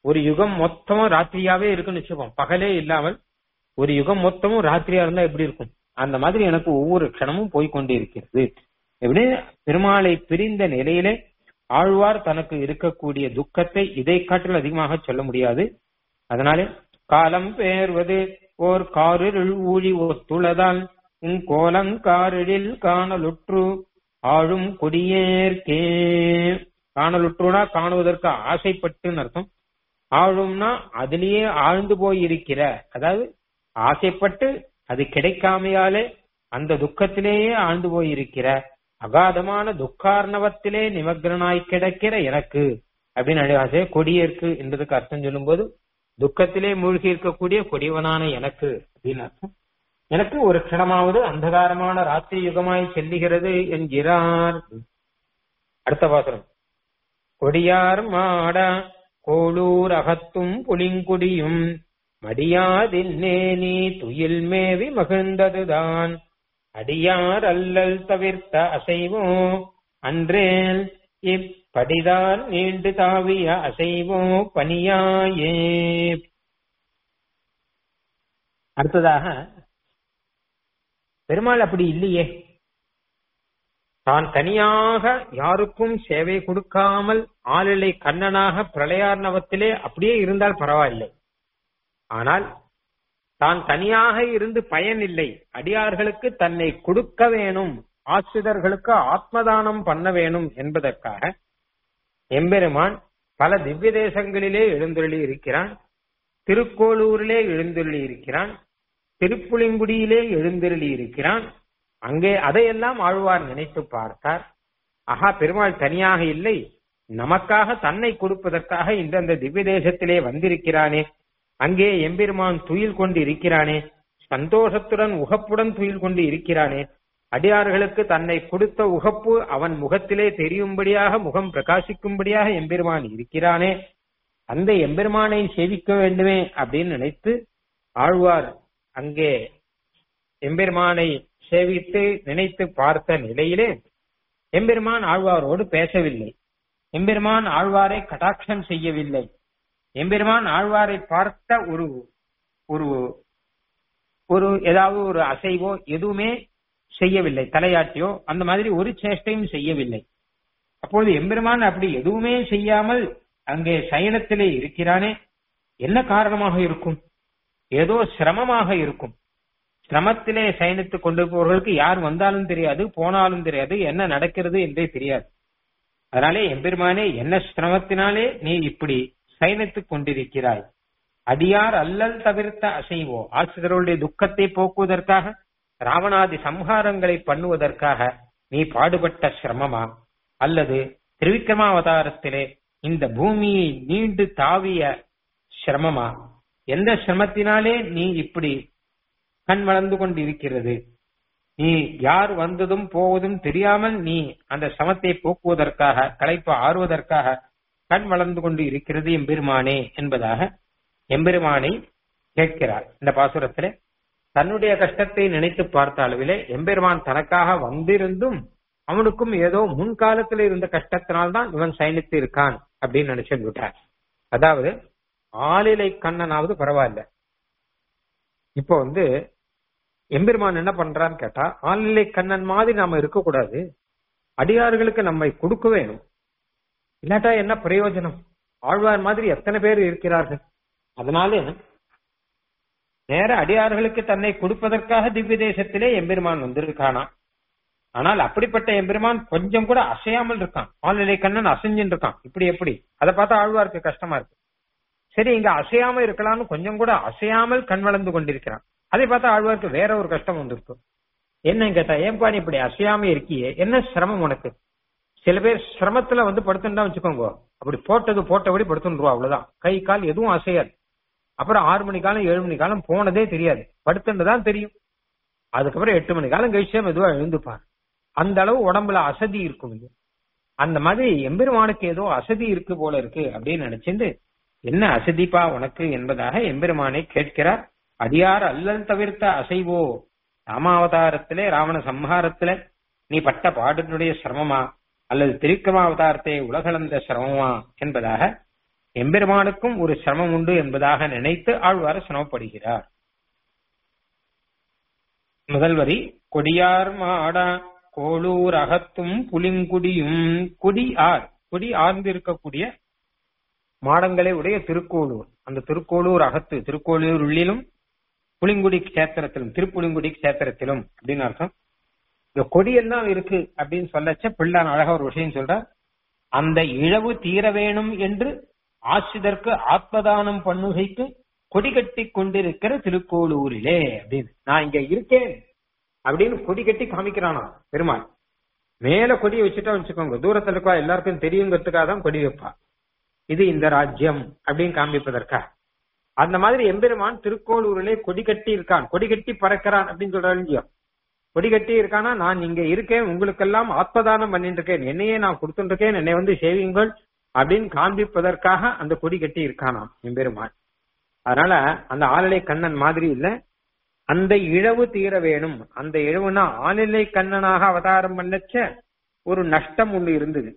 ஒரு யுகம் மொத்தமும் ராத்திரியாவே இருக்குன்னு வச்சுப்போம் பகலே இல்லாமல் ஒரு யுகம் மொத்தமும் ராத்திரியா இருந்தா எப்படி இருக்கும் அந்த மாதிரி எனக்கு ஒவ்வொரு க்ஷணமும் போய்கொண்டே இருக்கிறது எப்படி பெருமாளை பிரிந்த நிலையிலே ஆழ்வார் தனக்கு இருக்கக்கூடிய துக்கத்தை இதை காட்டில் அதிகமாக சொல்ல முடியாது அதனாலே காலம் பேர்வது ஓர் காரிருள் ஊழி ஒத்துளதால் உன் கோலங்காரிழில் காணலுற்று ஆழும் கொடியேற்கே காணலுற்றுனா காணுவதற்கு ஆசைப்பட்டுன்னு அர்த்தம் ஆழும்னா அதிலேயே ஆழ்ந்து போய் இருக்கிற அதாவது ஆசைப்பட்டு அது கிடைக்காமையாலே அந்த துக்கத்திலேயே ஆழ்ந்து போய் இருக்கிற அகாதமான துக்கார்ணவத்திலே நிமக்ரனாய் கிடக்கிற எனக்கு அப்படின்னு அழகாசே கொடியேற்கு என்பதுக்கு அர்த்தம் சொல்லும்போது துக்கத்திலே மூழ்கி இருக்கக்கூடிய கொடியவனான எனக்கு அப்படின்னு அர்த்தம் எனக்கு ஒரு க்ஷணமாவது அந்தகாரமான ராத்திரி யுகமாய் செல்லுகிறது என்கிறார் அடுத்த பாசனம் கொடியார் மாட கோளூர் அகத்தும் புலிங்குடியும் மடியாதின்னே நீ துயில் மேவி மகிழ்ந்ததுதான் அடியார் அல்லல் தவிர்த்த அசைவோ அன்றேல் இப்படிதான் நீண்டு தாவிய அசைவோ பனியாயே அடுத்ததாக பெருமாள் அப்படி இல்லையே தான் தனியாக யாருக்கும் சேவை கொடுக்காமல் ஆளிலை கண்ணனாக பிரளயார்ணவத்திலே அப்படியே இருந்தால் பரவாயில்லை ஆனால் தான் தனியாக இருந்து பயன் இல்லை அடியார்களுக்கு தன்னை கொடுக்க வேணும் ஆசிரியர்களுக்கு ஆத்மதானம் பண்ண வேணும் என்பதற்காக எம்பெருமான் பல திவ்ய தேசங்களிலே எழுந்தருளி இருக்கிறான் திருக்கோளூரிலே எழுந்தருளி இருக்கிறான் திருப்புளிங்குடியிலே எழுந்தருளி இருக்கிறான் அங்கே அதையெல்லாம் ஆழ்வார் நினைத்து பார்த்தார் ஆஹா பெருமாள் தனியாக இல்லை நமக்காக தன்னை கொடுப்பதற்காக இந்தந்த திவ்ய தேசத்திலே வந்திருக்கிறானே அங்கே எம்பெருமான் துயில் கொண்டு இருக்கிறானே சந்தோஷத்துடன் உகப்புடன் துயில் கொண்டு இருக்கிறானே அடியார்களுக்கு தன்னை கொடுத்த உகப்பு அவன் முகத்திலே தெரியும்படியாக முகம் பிரகாசிக்கும்படியாக எம்பெருமான் இருக்கிறானே அந்த எம்பெருமானை சேவிக்க வேண்டுமே அப்படின்னு நினைத்து ஆழ்வார் அங்கே எம்பெருமானை சேவித்து நினைத்து பார்த்த நிலையிலே எம்பெருமான் ஆழ்வாரோடு பேசவில்லை எம்பெருமான் ஆழ்வாரை கடாட்சம் செய்யவில்லை எம்பெருமான் ஆழ்வாரை பார்த்த ஒரு ஒரு ஒரு ஏதாவது ஒரு அசைவோ எதுவுமே செய்யவில்லை தலையாட்டியோ அந்த மாதிரி ஒரு சேஷ்டையும் செய்யவில்லை அப்பொழுது எம்பெருமான் அப்படி எதுவுமே செய்யாமல் அங்கே சயனத்திலே இருக்கிறானே என்ன காரணமாக இருக்கும் ஏதோ சிரமமாக இருக்கும் சிரமத்திலே சயனித்துக் கொண்டிருப்பவர்களுக்கு யார் வந்தாலும் தெரியாது போனாலும் தெரியாது என்ன நடக்கிறது என்றே தெரியாது அதனாலே எம்பெருமானே என்ன சிரமத்தினாலே நீ இப்படி சயனித்துக் கொண்டிருக்கிறாய் அடியார் அல்லல் தவிர்த்த அசைவோ ஆசிரியர்களுடைய துக்கத்தை போக்குவதற்காக ராவணாதி சம்ஹாரங்களை பண்ணுவதற்காக நீ பாடுபட்ட சிரமமா அல்லது திருவிக்ரமாவதாரத்திலே இந்த பூமியை நீண்டு தாவிய சிரமமா எந்த சிரமத்தினாலே நீ இப்படி கண் வளர்ந்து கொண்டிருக்கிறது நீ யார் வந்ததும் போவதும் தெரியாமல் நீ அந்த சமத்தை போக்குவதற்காக களைப்பு ஆறுவதற்காக கண் வளர்ந்து கொண்டு இருக்கிறது எம்பெருமானே என்பதாக எம்பெருமானை கேட்கிறார் இந்த பாசுரத்திலே தன்னுடைய கஷ்டத்தை நினைத்து பார்த்த அளவிலே எம்பெருமான் தனக்காக வந்திருந்தும் அவனுக்கும் ஏதோ முன்காலத்தில் இருந்த கஷ்டத்தினால்தான் இவன் சயனித்து இருக்கான் அப்படின்னு நினைச்சு விட்டார் அதாவது ஆளிலை கண்ணனாவது பரவாயில்ல இப்போ வந்து எம்பெருமான் என்ன பண்றான்னு கேட்டா ஆளிலை கண்ணன் மாதிரி நாம இருக்கக்கூடாது அடியார்களுக்கு நம்மை கொடுக்க வேணும் இல்லாட்டா என்ன பிரயோஜனம் ஆழ்வார் மாதிரி எத்தனை பேர் இருக்கிறார்கள் அதனால நேர அடியார்களுக்கு தன்னை கொடுப்பதற்காக திவ்ய தேசத்திலே எம்பெருமான் வந்திருக்கானா ஆனால் அப்படிப்பட்ட எம்பெருமான் கொஞ்சம் கூட அசையாமல் இருக்கான் ஆழ்நிலை கண்ணன் அசைஞ்சுன்னு இருக்கான் இப்படி எப்படி அதை பார்த்தா ஆழ்வாருக்கு கஷ்டமா இருக்கு சரி இங்க அசையாம இருக்கலாம்னு கொஞ்சம் கூட அசையாமல் கண் வளர்ந்து கொண்டிருக்கிறான் அதை பார்த்தா ஆழ்வாருக்கு வேற ஒரு கஷ்டம் வந்திருக்கு என்ன கேட்டா ஏன்பா நீ இப்படி அசையாம இருக்கியே என்ன சிரமம் உனக்கு சில பேர் சிரமத்துல வந்து படுத்துட்டா வச்சுக்கோங்க அப்படி போட்டது போட்டபடி படுத்துருவா அவ்வளவுதான் கை கால் எதுவும் அசையாது அப்புறம் ஆறு மணி காலம் ஏழு மணி காலம் போனதே தெரியாது படுத்துட்டு தான் தெரியும் அதுக்கப்புறம் எட்டு மணி காலம் கழிச்சே மெதுவா எழுந்துப்பார் அந்த அளவு உடம்புல அசதி இருக்கும் இது அந்த மாதிரி எம்பெருமானுக்கு ஏதோ அசதி இருக்கு போல இருக்கு அப்படின்னு நினைச்சிருந்து என்ன அசதிப்பா உனக்கு என்பதாக எம்பெருமானை கேட்கிறார் அடியார் அல்லல் தவிர்த்த அசைவோ ராமாவதாரத்திலே ராவண சம்ஹாரத்திலே நீ பட்ட பாடனுடைய சிரமமா அல்லது திருக்கமாவதாரத்தை உலகளந்த சிரமமா என்பதாக எம்பெருமானுக்கும் ஒரு சிரமம் உண்டு என்பதாக நினைத்து ஆழ்வார் சிரமப்படுகிறார் முதல் வரி கொடியார் மாடா கோளூர் அகத்தும் புலிங்குடியும் குடி ஆர் குடி ஆர்ந்திருக்கக்கூடிய மாடங்களை உடைய திருக்கோளூர் அந்த திருக்கோளூர் அகத்து திருக்கோளூர் உள்ளிலும் புலிங்குடி கஷேத்திரத்திலும் திருப்புலிங்குடி கஷேத்திரத்திலும் அப்படின்னு அர்த்தம் இந்த கொடியெல்லாம் இருக்கு அப்படின்னு சொல்லச்ச பிள்ளான் அழகா ஒரு விஷயம் சொல்ற அந்த இழவு தீர வேணும் என்று ஆசிதற்கு ஆத்மதானம் பண்ணுகைக்கு கொடி கட்டி கொண்டிருக்கிற திருக்கோளூரிலே அப்படின்னு நான் இங்க இருக்கேன் அப்படின்னு கொடி கட்டி காமிக்கிறானா பெருமாள் மேல கொடியை வச்சுட்டா வச்சுக்கோங்க தூரத்துல இருக்கா எல்லாருக்கும் தெரியுங்கிறதுக்காக தான் கொடி வைப்பா இது இந்த ராஜ்யம் அப்படின்னு காண்பிப்பதற்கா அந்த மாதிரி எம்பெருமான் திருக்கோளூரிலே கொடி கட்டி இருக்கான் கொடி கட்டி பறக்கிறான் அப்படின்னு சொல்றாரு இல்லையோ கொடி கட்டி இருக்கானா நான் இங்க இருக்கேன் உங்களுக்கெல்லாம் ஆத்மதானம் பண்ணிட்டு இருக்கேன் என்னையே நான் கொடுத்துட்டு இருக்கேன் என்னை வந்து சேவியுங்கள் அப்படின்னு காண்பிப்பதற்காக அந்த கொடி கட்டி இருக்கானாம் எம்பெருமான் அதனால அந்த ஆலலை கண்ணன் மாதிரி இல்ல அந்த இழவு தீர வேணும் அந்த இழவுனா ஆளிலை கண்ணனாக அவதாரம் பண்ணச்ச ஒரு நஷ்டம் ஒண்ணு இருந்தது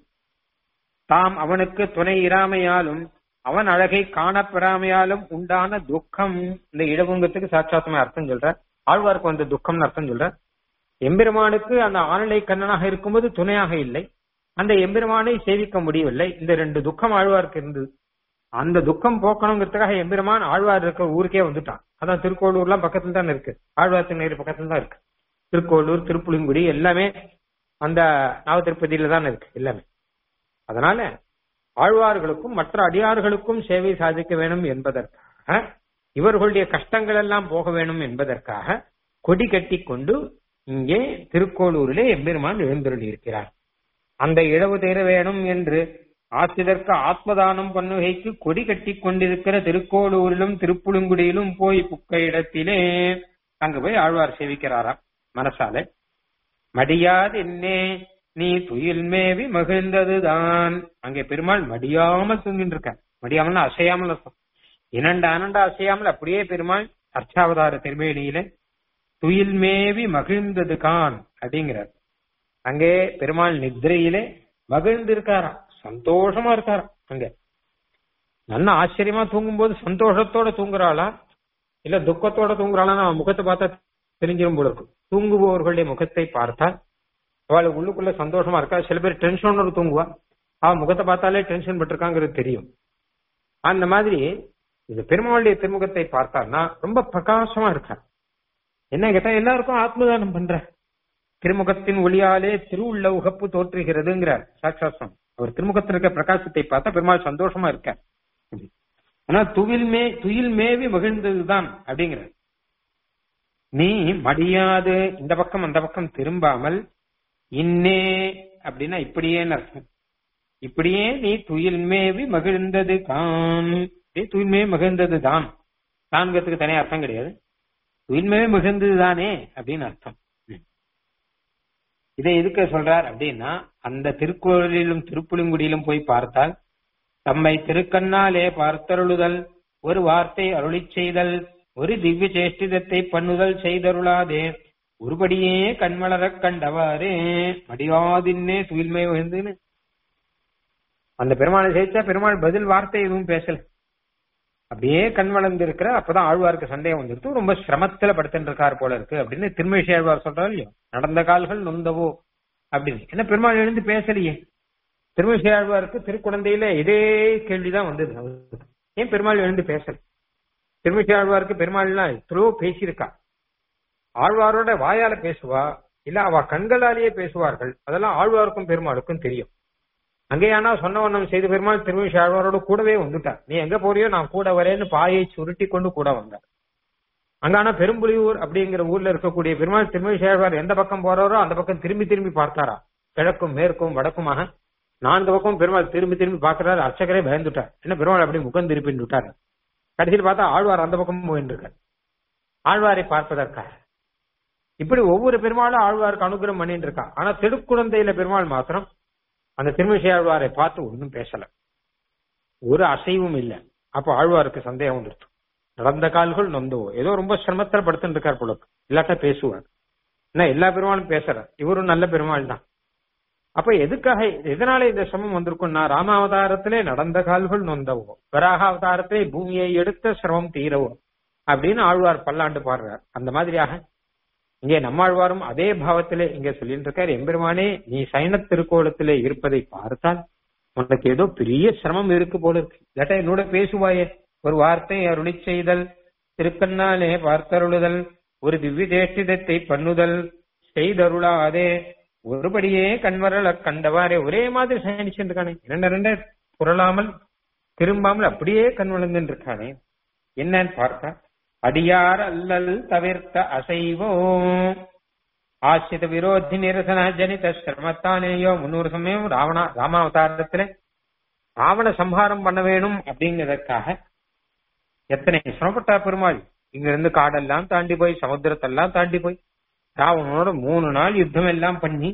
தாம் அவனுக்கு துணை இராமையாலும் அவன் அழகை காணப்பெறாமையாலும் உண்டான துக்கம் இந்த இழவுங்கிறதுக்கு சாட்சாத்தமே அர்த்தம் சொல்ற ஆழ்வாருக்கு வந்த துக்கம்னு அர்த்தம் சொல்ற எம்பெருமானுக்கு அந்த ஆளிலை கண்ணனாக இருக்கும்போது துணையாக இல்லை அந்த எம்பெருமானை சேவிக்க முடியவில்லை இந்த ரெண்டு துக்கம் ஆழ்வாருக்கு இருந்தது அந்த துக்கம் போக்கணுங்கிறதுக்காக எம்பெருமான் ஆழ்வார் இருக்கிற ஊருக்கே வந்துட்டான் அதான் திருக்கோளூர்லாம் பக்கத்துல தான் இருக்கு ஆழ்வார் திருநீர் பக்கத்துல தான் இருக்கு திருக்கோளூர் திருப்புளிங்குடி எல்லாமே அந்த நவ திருப்பதியில தான் இருக்கு எல்லாமே அதனால ஆழ்வார்களுக்கும் மற்ற அடியார்களுக்கும் சேவை சாதிக்க வேணும் என்பதற்காக இவர்களுடைய கஷ்டங்கள் எல்லாம் போக வேணும் என்பதற்காக கொடி கட்டி கொண்டு இங்கே திருக்கோளூரிலே எம்பெருமான் எழுந்தருளி இருக்கிறார் அந்த இழவு தீர வேணும் என்று ஆசிதற்கு ஆத்மதானம் பண்ணுகைக்கு கொடி கட்டி கொண்டிருக்கிற திருக்கோளூரிலும் திருப்புழுங்குடியிலும் போய் புக்க இடத்திலே அங்க போய் ஆழ்வார் சேவிக்கிறாராம் மனசால மடியாது என்னே நீ துயில் மேவி மகிழ்ந்ததுதான் அங்கே பெருமாள் மடியாமல் தூங்கிட்டு இருக்க மடியாமல் அசையாமல் அர்த்தம் இரண்டு அனண்டா அசையாமல் அப்படியே பெருமாள் அர்ச்சாவதார திருமேனியில துயில் மேவி மகிழ்ந்தது கான் அப்படிங்கிறார் அங்கே பெருமாள் நித்ரையிலே மகிழ்ந்து இருக்காரா சந்தோஷமா இருக்காரா அங்க நல்ல ஆச்சரியமா தூங்கும் போது சந்தோஷத்தோட தூங்குறாளா இல்ல துக்கத்தோட தூங்குறாளா அவன் முகத்தை பார்த்தா தெரிஞ்சிடும் போல இருக்கும் தூங்குபவர்களுடைய முகத்தை பார்த்தால் அவளுக்கு உள்ளுக்குள்ள சந்தோஷமா இருக்கா சில பேர் டென்ஷனோட தூங்குவா அவன் முகத்தை பார்த்தாலே டென்ஷன் பட்டிருக்காங்கிறது தெரியும் அந்த மாதிரி இந்த பெருமாளுடைய திருமுகத்தை பார்த்தான்னா ரொம்ப பிரகாசமா இருக்கா என்ன கேட்டா எல்லாருக்கும் ஆத்மதானம் பண்ற திருமுகத்தின் ஒளியாலே திருவுள்ள உகப்பு தோற்றுகிறதுங்கிறார் சாட்சாசம் அவர் திருமுகத்தில் இருக்க பிரகாசத்தை பார்த்தா பெருமாள் சந்தோஷமா இருக்க ஆனா துவில் மே துயில் மேவி மகிழ்ந்ததுதான் அப்படிங்கிறார் நீ மடியாது இந்த பக்கம் அந்த பக்கம் திரும்பாமல் இன்னே அப்படின்னா இப்படியே அர்த்தம் இப்படியே நீ துயில் மேவி மகிழ்ந்தது தான் துயில் மேவி மகிழ்ந்தது தான் தான்கிறதுக்கு தனியா அர்த்தம் கிடையாது துயில் மேவி மகிழ்ந்தது தானே அப்படின்னு அர்த்தம் இதை எதுக்கு சொல்றார் அப்படின்னா அந்த திருக்கோயிலிலும் திருப்புலிங்குடியிலும் போய் பார்த்தால் தம்மை திருக்கண்ணாலே பார்த்தருளுதல் ஒரு வார்த்தை அருளி செய்தல் ஒரு திவ்ய சேஷ்டிதத்தை பண்ணுதல் செய்தருளாதே ஒருபடியே கண்மலரக் கண்டவாறே மடியாதின்னே தூய்மை வகுந்துன்னு அந்த பெருமாளை சேர்த்தா பெருமாள் பதில் வார்த்தை எதுவும் பேசல அப்படியே கண் வளர்ந்து இருக்கிற அப்பதான் ஆழ்வாருக்கு சந்தேகம் வந்துருது ரொம்ப சிரமத்துல படுத்துட்டு இருக்காரு போல இருக்கு அப்படின்னு திருமேஷி ஆழ்வார் சொல்றாரு இல்லையோ நடந்த கால்கள் நொந்தவோ அப்படின்னு என்ன பெருமாள் எழுந்து பேசலையே திருமேஷி ஆழ்வாருக்கு திருக்குழந்தையில இதே கேள்விதான் வந்தது ஏன் பெருமாள் எழுந்து பேசல திருமேஷி ஆழ்வாருக்கு பெருமாள்லாம் எத்தனையோ பேசியிருக்கா ஆழ்வாரோட வாயால பேசுவா இல்ல அவ கண்களாலேயே பேசுவார்கள் அதெல்லாம் ஆழ்வாருக்கும் பெருமாளுக்கும் தெரியும் அங்கேயானா சொன்ன வண்ணம் செய்த பெருமாள் திருமிஷ ஆழ்வாரோட கூடவே வந்துட்டார் நீ எங்க போறியோ நான் கூட வரேன்னு பாயை சுருட்டி கொண்டு கூட வந்தார் அங்கானா பெரும்புலியூர் அப்படிங்கிற ஊர்ல இருக்கக்கூடிய பெருமாள் திருமிஷ ஆழ்வார் எந்த பக்கம் போறாரோ அந்த பக்கம் திரும்பி திரும்பி பார்த்தாரா கிழக்கும் மேற்கும் வடக்குமாக நான்கு பக்கம் பெருமாள் திரும்பி திரும்பி பார்க்கிறாரு அர்ச்சகரே பயந்துட்டார் என்ன பெருமாள் அப்படி முகம் திருப்பின்னு விட்டாரு கடைசியில் பார்த்தா ஆழ்வார் அந்த பக்கமும் போயிட்டு இருக்கார் ஆழ்வாரை பார்ப்பதற்காக இப்படி ஒவ்வொரு பெருமாளும் ஆழ்வாருக்கு அனுகிரகம் பண்ணிட்டு இருக்கா ஆனா திருக்குழந்தையில பெருமாள் மாத்திரம் அந்த திருமிசை ஆழ்வாரை பார்த்து ஒன்றும் பேசல ஒரு அசைவும் இல்ல அப்ப ஆழ்வாருக்கு சந்தேகம் வந்துருச்சு நடந்த கால்கள் நொந்தவோ ஏதோ ரொம்ப சிரமத்தில் படுத்துட்டு இருக்கார் போல இல்லாட்டா பேசுவார் என்ன எல்லா பெருமாளும் பேசுறார் இவரும் நல்ல பெருமாள் தான் அப்ப எதுக்காக எதனால இந்த சிரமம் வந்திருக்கும்னா ராமாவதாரத்திலே நடந்த கால்கள் நொந்தவோ வராக அவதாரத்திலே பூமியை எடுத்த சிரமம் தீரவோ அப்படின்னு ஆழ்வார் பல்லாண்டு பாடுறார் அந்த மாதிரியாக இங்கே நம்மாழ்வாரும் அதே பாவத்திலே இங்க சொல்லிட்டு இருக்கார் எம்பெருமானே நீ சைன திருக்கோலத்திலே இருப்பதை பார்த்தால் உனக்கு ஏதோ பெரிய சிரமம் இருக்கு போல இருக்கு இல்லாட்டா என்னோட பேசுவாயே ஒரு வார்த்தை அருளி செய்தல் திருக்கண்ணாலே பார்த்தருளுதல் ஒரு திவ்ய தேஷ்டிதத்தை பண்ணுதல் செய்தருளாதே ஒருபடியே கண்வரல கண்டவாறே ஒரே மாதிரி சயனிச்சுட்டு இருக்கானே இரண்டு ரெண்டு புரளாமல் திரும்பாமல் அப்படியே கண் வளர்ந்துட்டு இருக்கானே என்னன்னு பார்த்தா அடியார் அல்லல் தவிர்த்த அசைவோ ஆசிரித விரோதி நிரசன ஜனித சிரமத்தானேயோ முன்னூறு சமயம் ராவணா ராமாவதாரத்துல ராவண சம்ஹாரம் பண்ண வேணும் அப்படிங்கிறதுக்காக எத்தனை சிரமப்பட்டா பெருமாள் இங்க இருந்து காடெல்லாம் தாண்டி போய் சமுத்திரத்தெல்லாம் தாண்டி போய் ராவணனோட மூணு நாள் யுத்தம் எல்லாம் பண்ணி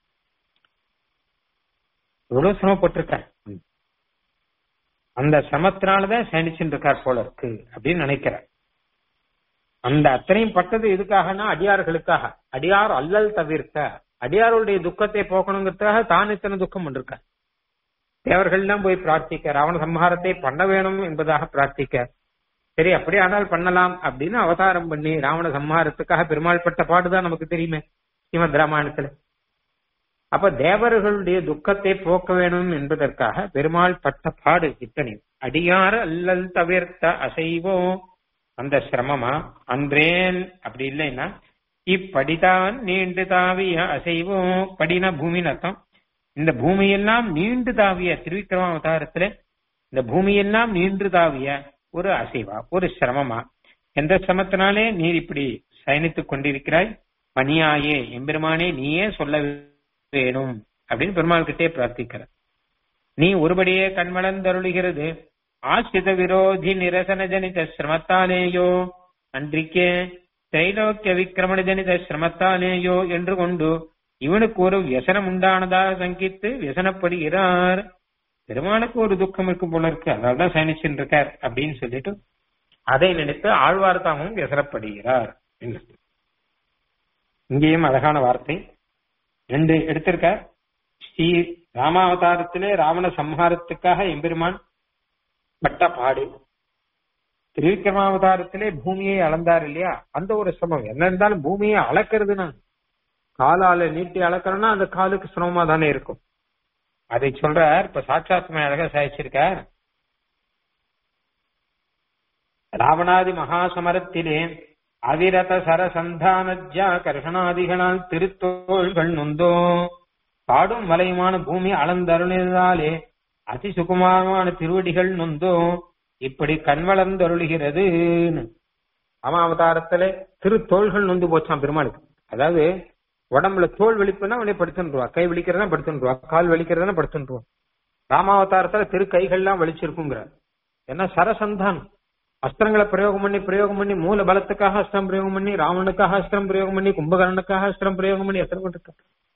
எவ்வளவு சிரமப்பட்டிருக்கார் அந்த சிரமத்தினாலதான் சயனிச்சுட்டு இருக்கார் போல இருக்கு அப்படின்னு நினைக்கிறார் அந்த அத்தனையும் பட்டது எதுக்காகனா அடியார்களுக்காக அடியார் அல்லல் தவிர்க்க அடியாருடைய துக்கத்தை போக்கணுங்கிறதுக்காக தான் இத்தனை துக்கம் பண்ணிருக்க தேவர்கள் தான் போய் பிரார்த்திக்க ராவண சம்ஹாரத்தை பண்ண வேணும் என்பதாக பிரார்த்திக்க சரி அப்படி ஆனால் பண்ணலாம் அப்படின்னு அவதாரம் பண்ணி ராவண சம்ஹாரத்துக்காக பெருமாள் பட்ட பாடுதான் நமக்கு தெரியுமே ஸ்ரீமத் ராமாயணத்துல அப்ப தேவர்களுடைய துக்கத்தை போக்க வேணும் என்பதற்காக பெருமாள் பட்ட பாடு இத்தனை அடியார் அல்லல் தவிர்த்த அசைவோ அந்த சிரமமா அன்றேன் அப்படி இல்லைன்னா இப்படிதான் நீண்டு தாவிய அசைவோ படினா பூமின்னு அர்த்தம் இந்த பூமியெல்லாம் நீண்டு தாவிய திருவிக்கிரம அவதாரத்துல இந்த பூமியெல்லாம் நீண்டு தாவிய ஒரு அசைவா ஒரு சிரமமா எந்த சிரமத்தினாலே நீர் இப்படி சயனித்துக் கொண்டிருக்கிறாய் மணியாயே எம்பெருமானே நீயே சொல்ல வேணும் அப்படின்னு பெருமாள் கிட்டே பிரார்த்திக்கிற நீ ஒருபடியே கண்மலர்ந்தருளுகிறது ஆசிரித விரோதி நிரசன ஜனித சிரமத்தாலேயோ அன்றிக்கே திரைலோக்கிய விக்கிரமண ஜனித சிரமத்தாலேயோ என்று கொண்டு இவனுக்கு ஒரு வியசனம் உண்டானதாக சங்கித்து வியசனப்படுகிறார் பெருமானுக்கு ஒரு துக்கம் இருக்கும் போல இருக்கு அதனாலதான் சயனிச்சுட்டு இருக்கார் அப்படின்னு சொல்லிட்டு அதை நினைத்து ஆழ்வார் தாமும் வியசனப்படுகிறார் இங்கேயும் அழகான வார்த்தை ரெண்டு எடுத்திருக்கார் ஸ்ரீ ராமாவதாரத்திலே ராவண சம்ஹாரத்துக்காக எம்பெருமான் பட்ட பாடு திருவிக்கிரமாவதாரத்திலே பூமியை அளந்தார் இல்லையா அந்த ஒரு சிரமம் என்ன இருந்தாலும் பூமியை அளக்கிறதுனா காலால நீட்டி அளக்கிறோம்னா அந்த காலுக்கு சிரமமா தானே இருக்கும் அதை சொல்றார் இப்ப சாட்சாத்மை அழகா சாதிச்சிருக்கார் ராவணாதி மகாசமரத்திலே அவிரத சரசந்தானஜா கர்ஷனாதிகளால் திருத்தோள்கள் நொந்தோ காடும் வலையுமான பூமி அளந்தருளினாலே அதி சுகுமாரமான திருவடிகள் நொந்தோ இப்படி கண் வளர்ந்தருளுகிறது அவதாரத்துல திருத்தோள்கள் நொந்து போச்சான் பெருமாளுக்கு அதாவது உடம்புல தோல் வெளிப்புனா அவனே படுத்துருவா கை வலிக்கிறதா படுத்துருவா கால் வலிக்கிறதா படுத்துருவா ராமாவதாரத்துல திரு கைகள்லாம் வலிச்சிருக்குங்கிறார் ஏன்னா சரசந்தான் அஸ்திரங்களை பிரயோகம் பண்ணி பிரயோகம் பண்ணி மூல பலத்துக்காக அஸ்திரம் பிரயோகம் பண்ணி ராவனுக்காக அஸ்திரம் பிரயோகம் பண்ணி கும்பகர்ணனுக்காக அஸ்திரம் பிரயோகம் பண்ணி எத்தனை பண்ணிருக்க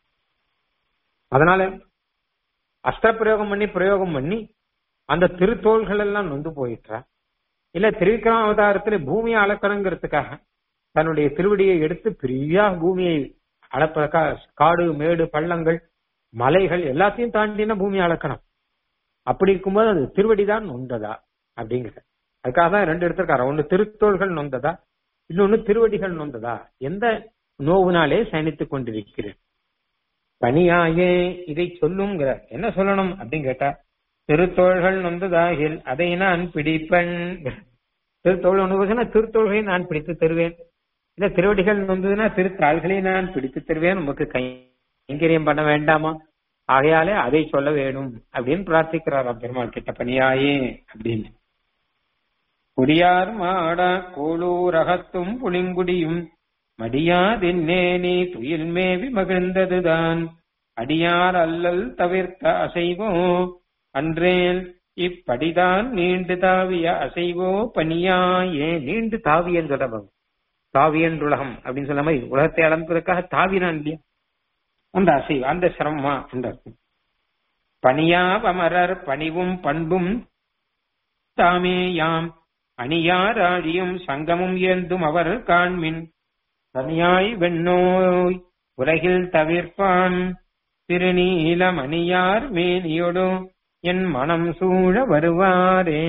அதனால அஸ்திர பிரயோகம் பண்ணி பிரயோகம் பண்ணி அந்த திருத்தோள்கள் எல்லாம் நொந்து போயிட்டா இல்ல திருவிக்ரம அவதாரத்துல பூமியை அளக்கணுங்கிறதுக்காக தன்னுடைய திருவடியை எடுத்து பெரிய பூமியை அளப்பதற்கா காடு மேடு பள்ளங்கள் மலைகள் எல்லாத்தையும் தாண்டினா பூமி அளக்கணும் அப்படி இருக்கும்போது அது திருவடி தான் நொந்ததா அப்படிங்கிற அதுக்காக தான் ரெண்டு எடுத்திருக்காரு ஒண்ணு திருத்தோள்கள் நொந்ததா இன்னொன்னு திருவடிகள் நொந்ததா எந்த நோவுனாலே சயனித்துக் கொண்டிருக்கிறேன் பணியாயே இதை சொல்லுங்கிற என்ன சொல்லணும் அப்படின்னு கேட்டா திருத்தோள்கள் நொந்ததாகில் அதை நான் பிடிப்பன் திருத்தோள் ஒன்று போச்சுன்னா திருத்தோள்களை நான் பிடித்து தருவேன் இல்ல திருவடிகள் நொந்ததுன்னா திருத்தாள்களை நான் பிடித்து தருவேன் உமக்கு கைங்கரியம் பண்ண வேண்டாமா ஆகையாலே அதை சொல்ல வேணும் அப்படின்னு பிரார்த்திக்கிறாராம் பெருமாள் கிட்ட பணியாயே அப்படின்னு குடியார் மாடா கோளூரகத்தும் புளிங்குடியும் மடியாதென்னே நீ துயில் மேவி மகிழ்ந்ததுதான் அடியார் அல்லல் தவிர்த்த அசைவோ அன்றேல் இப்படிதான் நீண்டு தாவிய அசைவோ பனியாயே நீண்டு தாவியன் சொல்ல தாவியன்றுலகம் அப்படின்னு சொல்ல மாதிரி உலகத்தை அளந்ததற்காக தாவினான் இல்லையா அந்த அசைவு அந்த சிரமமா என்ற பணியா அமரர் பணிவும் பண்பும் தாமேயாம் அணியாராழியும் சங்கமும் ஏந்தும் அவர் காண்மின் தனியாய் வெண்ணோய் உலகில் தவிர்ப்பான் திருநீலமணியார் மேனியொடு என் மனம் சூழ வருவாரே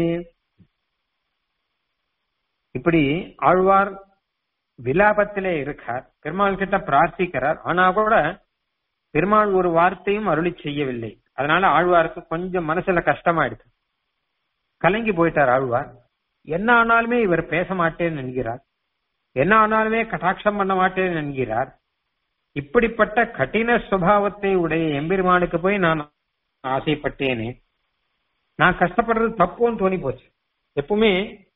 இப்படி ஆழ்வார் விலாபத்திலே இருக்கார் பெருமாள் கிட்ட பிரார்த்திக்கிறார் ஆனா கூட பெருமாள் ஒரு வார்த்தையும் அருளி செய்யவில்லை அதனால ஆழ்வாருக்கு கொஞ்சம் மனசுல கஷ்டமாயிடுது கலங்கி போயிட்டார் ஆழ்வார் என்ன ஆனாலுமே இவர் பேச மாட்டேன்னு என்கிறார் என்ன ஆனாலுமே கட்டாட்சம் பண்ண மாட்டேன்னு என்கிறார் இப்படிப்பட்ட கடின சுபாவத்தை உடைய எம்பெருமானுக்கு போய் நான் ஆசைப்பட்டேனே நான் கஷ்டப்படுறது தப்புன்னு தோணி போச்சு எப்பவுமே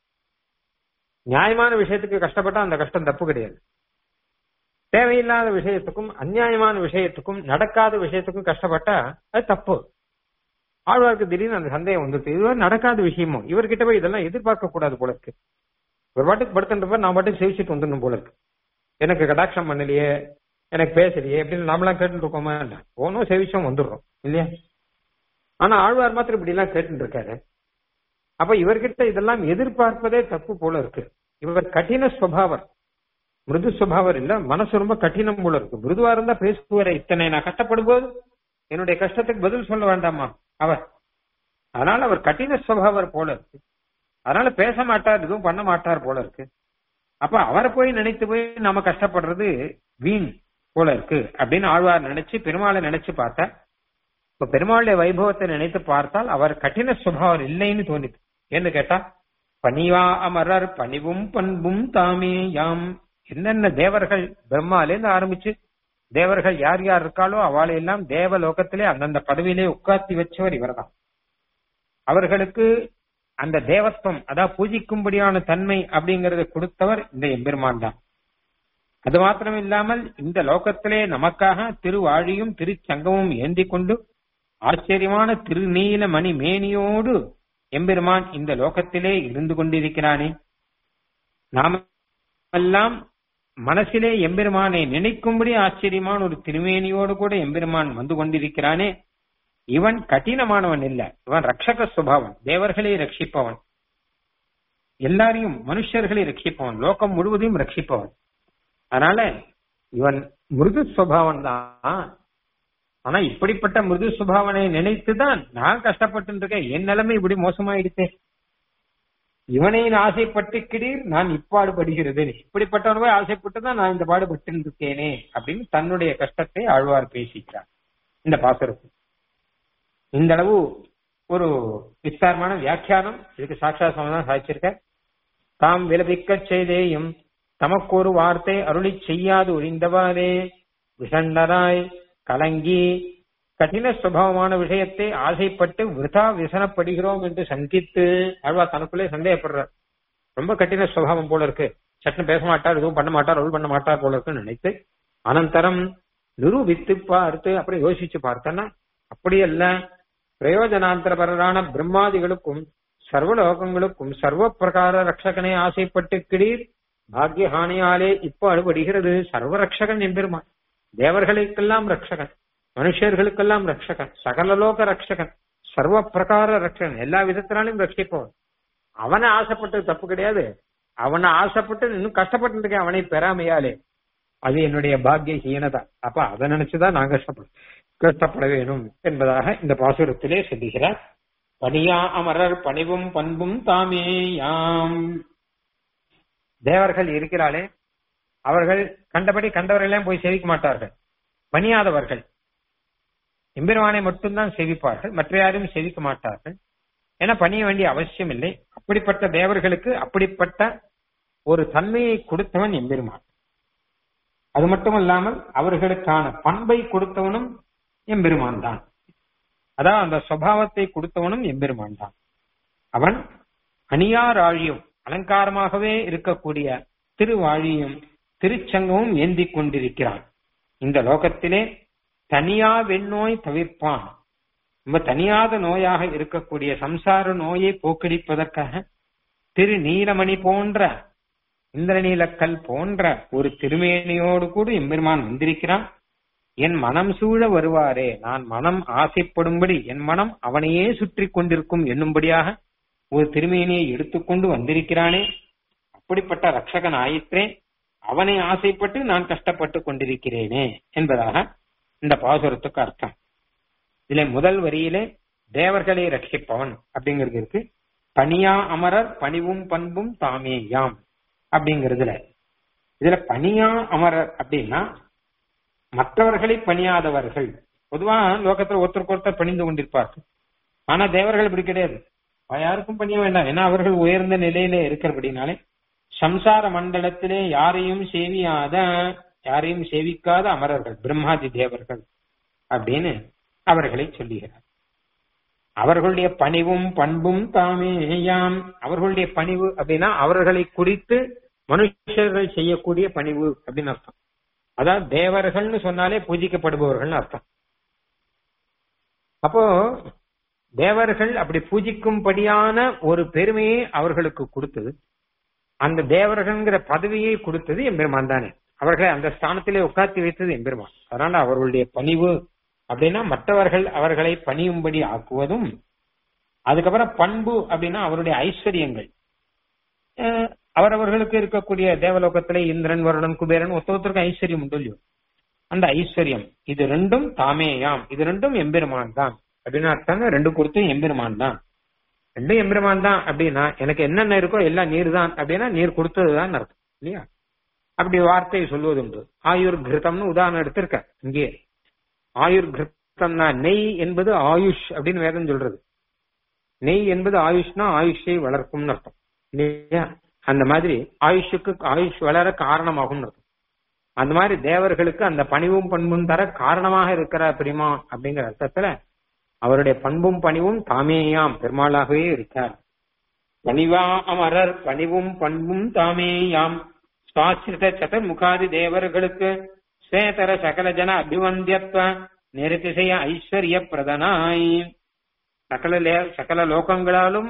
நியாயமான விஷயத்துக்கு கஷ்டப்பட்டா அந்த கஷ்டம் தப்பு கிடையாது தேவையில்லாத விஷயத்துக்கும் அநியாயமான விஷயத்துக்கும் நடக்காத விஷயத்துக்கும் கஷ்டப்பட்டா அது தப்பு ஆழ்வாருக்கு திடீர்னு அந்த சந்தேகம் வந்துருச்சு இதுவரை நடக்காத விஷயமோ இவர்கிட்ட போய் இதெல்லாம் எதிர்பார்க்க கூடாது போல இருக்கு ஒரு பாட்டுக்கு படுத்துன்றப்ப நான் பாட்டுக்கு சேவிச்சுட்டு வந்துடணும் போல இருக்கு எனக்கு கடாட்சம் பண்ணலையே எனக்கு பேசலையே அப்படின்னு நாமெல்லாம் கேட்டுட்டு இருக்கோமா இல்ல போனோம் சேவிச்சோம் வந்துடுறோம் இல்லையா ஆனா ஆழ்வார் மாத்திரம் இப்படி எல்லாம் கேட்டுட்டு இருக்காரு அப்ப இவர்கிட்ட இதெல்லாம் எதிர்பார்ப்பதே தப்பு போல இருக்கு இவர் கடின சுவாவர் மிருது சுவாவர் இல்ல மனசு ரொம்ப கடினம் போல இருக்கு மிருதுவா இருந்தா பேசுவாரே இத்தனை நான் கஷ்டப்படும் போது என்னுடைய கஷ்டத்துக்கு பதில் சொல்ல வேண்டாமா அவர் அதனால அவர் கடின சுவாவர் போல இருக்கு அதனால பேச மாட்டார் எதுவும் பண்ண மாட்டார் போல இருக்கு அப்ப அவரை போய் நினைத்து போய் நாம கஷ்டப்படுறது வீண் போல இருக்கு அப்படின்னு ஆழ்வார் நினைச்சு பெருமாளை நினைச்சு பார்த்தா இப்ப பெருமாளுடைய வைபவத்தை நினைத்து பார்த்தால் அவர் கடின சுபாவர் இல்லைன்னு தோணிது ஏன்னு கேட்டா பணிவா அமரர் பணிவும் பண்பும் தாமே யாம் என்னென்ன தேவர்கள் பிரம்மாலேருந்து ஆரம்பிச்சு தேவர்கள் யார் யார் இருக்காளோ அவளை எல்லாம் தேவ லோகத்திலே அந்தந்த பதவியிலே உட்கார்த்தி வச்சவர் இவர்தான் அவர்களுக்கு அந்த தேவத்துவம் அதாவது பூஜிக்கும்படியான தன்மை அப்படிங்கறத கொடுத்தவர் இந்த எம்பெருமான் தான் அது மாத்திரம் இல்லாமல் இந்த லோகத்திலே நமக்காக திருவாழியும் திருச்சங்கமும் ஏந்தி கொண்டு ஆச்சரியமான திருநீல மணி மேனியோடு எம்பெருமான் இந்த லோகத்திலே இருந்து கொண்டிருக்கிறானே நாம எல்லாம் மனசிலே எம்பெருமானை நினைக்கும்படி ஆச்சரியமான ஒரு திருமேனியோடு கூட எம்பெருமான் வந்து கொண்டிருக்கிறானே இவன் கடினமானவன் இல்ல இவன் ரட்சக சுபாவன் தேவர்களை ரட்சிப்பவன் எல்லாரையும் மனுஷர்களை ரட்சிப்பவன் லோகம் முழுவதையும் ரட்சிப்பவன் அதனால இவன் மிருது சுபாவன் தான் ஆனா இப்படிப்பட்ட மிருது சுபாவனை நினைத்துதான் நான் கஷ்டப்பட்டு இருக்கேன் என் நிலைமை இப்படி மோசமாயிடுச்சே இவனை ஆசைப்பட்டுக்கிறீர் நான் இப்பாடுபடுகிறது இப்படிப்பட்டவன் போய் ஆசைப்பட்டு தான் நான் இந்த பாடுபட்டு இருக்கேனே அப்படின்னு தன்னுடைய கஷ்டத்தை ஆழ்வார் பேசிக்கிறார் இந்த பாசுரத்தில் இந்த அளவு ஒரு விஸ்தாரமான வியாக்கியானம் இதுக்கு சாட்சா சமதான் சாதிச்சிருக்க தாம் விலபிக்க செய்தேயும் தமக்கு ஒரு வார்த்தை அருளி செய்யாது ஒழிந்தவாறே விஷண்டராய் கலங்கி கடின சுபாவமான விஷயத்தை ஆசைப்பட்டு விருதா விசனப்படுகிறோம் என்று சங்கித்து ஆழ்வார் தனக்குள்ளே சந்தேகப்படுறார் ரொம்ப கடின சுபாவம் போல இருக்கு சட்டம் பேச மாட்டார் எதுவும் பண்ண மாட்டார் அருள் பண்ண மாட்டார் போல இருக்குன்னு நினைத்து அனந்தரம் நிரூபித்து பார்த்து அப்புறம் யோசிச்சு பார்த்தனா அப்படி அல்ல பிரயோஜனாந்தரபரரான பிரம்மாதிகளுக்கும் சர்வலோகங்களுக்கும் சர்வ பிரகார ரட்சகனை ஆசைப்பட்டு கிடீர் பாக்யஹானியாலே இப்போ அழுபடுகிறது சர்வ ரட்சகன் என்பெருமான் தேவர்களுக்கெல்லாம் ரட்சகன் மனுஷர்களுக்கெல்லாம் ரட்சகன் சகலலோக ரட்சகன் சர்வ பிரகார ரட்சகன் எல்லா விதத்தினாலும் ரட்சிப்பவன் அவனை ஆசைப்பட்டது தப்பு கிடையாது அவனை ஆசைப்பட்டு இன்னும் கஷ்டப்பட்டு இருக்கேன் அவனை பெறாமையாலே அது என்னுடைய பாக்கிய ஹீனதா அப்ப அதை நினைச்சுதான் நான் கஷ்டப்பட கஷ்டப்பட வேணும் என்பதாக இந்த பாசுரத்திலே சொல்லுகிறார் பணியா அமரர் பணிவும் பண்பும் தாமே யாம் தேவர்கள் இருக்கிறாளே அவர்கள் கண்டபடி கண்டவர்களையும் போய் சேவிக்க மாட்டார்கள் பணியாதவர்கள் எம்பெருமானை மட்டும்தான் சேவிப்பார்கள் மற்ற யாரும் சேவிக்க மாட்டார்கள் ஏன்னா பணிய வேண்டிய அவசியம் இல்லை அப்படிப்பட்ட தேவர்களுக்கு அப்படிப்பட்ட ஒரு தன்மையை கொடுத்தவன் எம்பெருமான் அது மட்டும் இல்லாமல் அவர்களுக்கான பண்பை கொடுத்தவனும் எம்பெருமான் தான் அதான் அந்த சுவாவத்தை கொடுத்தவனும் எம்பெருமான் தான் அவன் அணியாராழியும் அலங்காரமாகவே இருக்கக்கூடிய திருவாழியும் திருச்சங்கமும் ஏந்தி கொண்டிருக்கிறான் இந்த லோகத்திலே தனியா வெண்ணோய் தவிர்ப்பான் ரொம்ப தனியாத நோயாக இருக்கக்கூடிய சம்சார நோயை போக்கடிப்பதற்காக திரு நீலமணி போன்ற இந்திரநீலக்கல் போன்ற ஒரு திருமேனியோடு கூட எம்பெருமான் வந்திருக்கிறான் என் மனம் சூழ வருவாரே நான் மனம் ஆசைப்படும்படி என் மனம் அவனையே சுற்றி கொண்டிருக்கும் என்னும்படியாக ஒரு திருமேனியை எடுத்துக்கொண்டு வந்திருக்கிறானே அப்படிப்பட்ட ரட்சகன் ஆயிற்றே அவனை ஆசைப்பட்டு நான் கஷ்டப்பட்டு கொண்டிருக்கிறேனே என்பதாக இந்த பாசுரத்துக்கு அர்த்தம் இதுல முதல் வரியிலே தேவர்களை ரட்சிப்பவன் அப்படிங்கிறது இருக்கு பணியா அமரர் பணிவும் பண்பும் தாமே யாம் அப்படிங்கிறதுல இதுல பணியா அமரர் அப்படின்னா மற்றவர்களை பணியாதவர்கள் பொதுவா லோகத்துல ஒருத்தருக்கு ஒருத்தர் பணிந்து கொண்டிருப்பார்கள் ஆனா தேவர்கள் இப்படி கிடையாது யாருக்கும் பணிய வேண்டாம் ஏன்னா அவர்கள் உயர்ந்த நிலையில இருக்கிறபடினாலே சம்சார மண்டலத்திலே யாரையும் சேவியாத யாரையும் சேவிக்காத அமரர்கள் பிரம்மாதி தேவர்கள் அப்படின்னு அவர்களை சொல்லுகிறார் அவர்களுடைய பணிவும் பண்பும் தாமேயாம் அவர்களுடைய பணிவு அப்படின்னா அவர்களை குறித்து மனுஷர்கள் செய்யக்கூடிய பணிவு அப்படின்னு அர்த்தம் அதாவது தேவர்கள்னு சொன்னாலே பூஜிக்கப்படுபவர்கள் அர்த்தம் அப்போ தேவர்கள் அப்படி பூஜிக்கும்படியான ஒரு பெருமையை அவர்களுக்கு கொடுத்தது அந்த தேவர்கள்ங்கிற பதவியை கொடுத்தது எம்பெருமான் தானே அவர்களை அந்த ஸ்தானத்திலே உட்காத்தி வைத்தது எம்பெருமான் அதனால அவர்களுடைய பணிவு அப்படின்னா மற்றவர்கள் அவர்களை பணியும்படி ஆக்குவதும் அதுக்கப்புறம் பண்பு அப்படின்னா அவருடைய ஐஸ்வர்யங்கள் அவரவர்களுக்கு இருக்கக்கூடிய தேவலோகத்திலே இந்திரன் வருடன் குபேரன் ஒருத்தருக்கு ஐஸ்வர்யம் உண்டு இல்லையோ அந்த ஐஸ்வர்யம் இது ரெண்டும் தாமேயாம் இது ரெண்டும் எம்பெருமான் தான் அப்படின்னு அர்த்தம் ரெண்டு கொடுத்தும் எம்பெருமான் தான் ரெண்டும் எம்பெருமான் தான் அப்படின்னா எனக்கு என்னென்ன இருக்கோ எல்லாம் நீர் தான் அப்படின்னா நீர் கொடுத்ததுதான் அர்த்தம் இல்லையா அப்படி வார்த்தையை சொல்வது உண்டு ஆயுர் கிருத்தம்னு உதாரணம் எடுத்திருக்க இங்கே ஆயுர் கிருத்தம்னா நெய் என்பது ஆயுஷ் அப்படின்னு வேதம் சொல்றது நெய் என்பது ஆயுஷ்னா ஆயுஷை வளர்க்கும்னு அர்த்தம் இல்லையா அந்த மாதிரி ஆயுஷுக்கு ஆயுஷ் வளர காரணமாகும் அர்த்தம் அந்த மாதிரி தேவர்களுக்கு அந்த பணிவும் பண்பும் தர காரணமாக இருக்கிற பெரியமா அப்படிங்கிற அர்த்தத்துல அவருடைய பண்பும் பணிவும் தாமேயாம் பெருமாளாகவே இருக்கார் பணிவா அமரர் பணிவும் பண்பும் தாமேயாம் சுவாசிரித சதுர்முகாதி தேவர்களுக்கு ஸ்வேதர சகல ஜன அபிவந்தியத்வ நெருதிசைய ஐஸ்வர்ய பிரதனாய் சகல சகல லோகங்களாலும்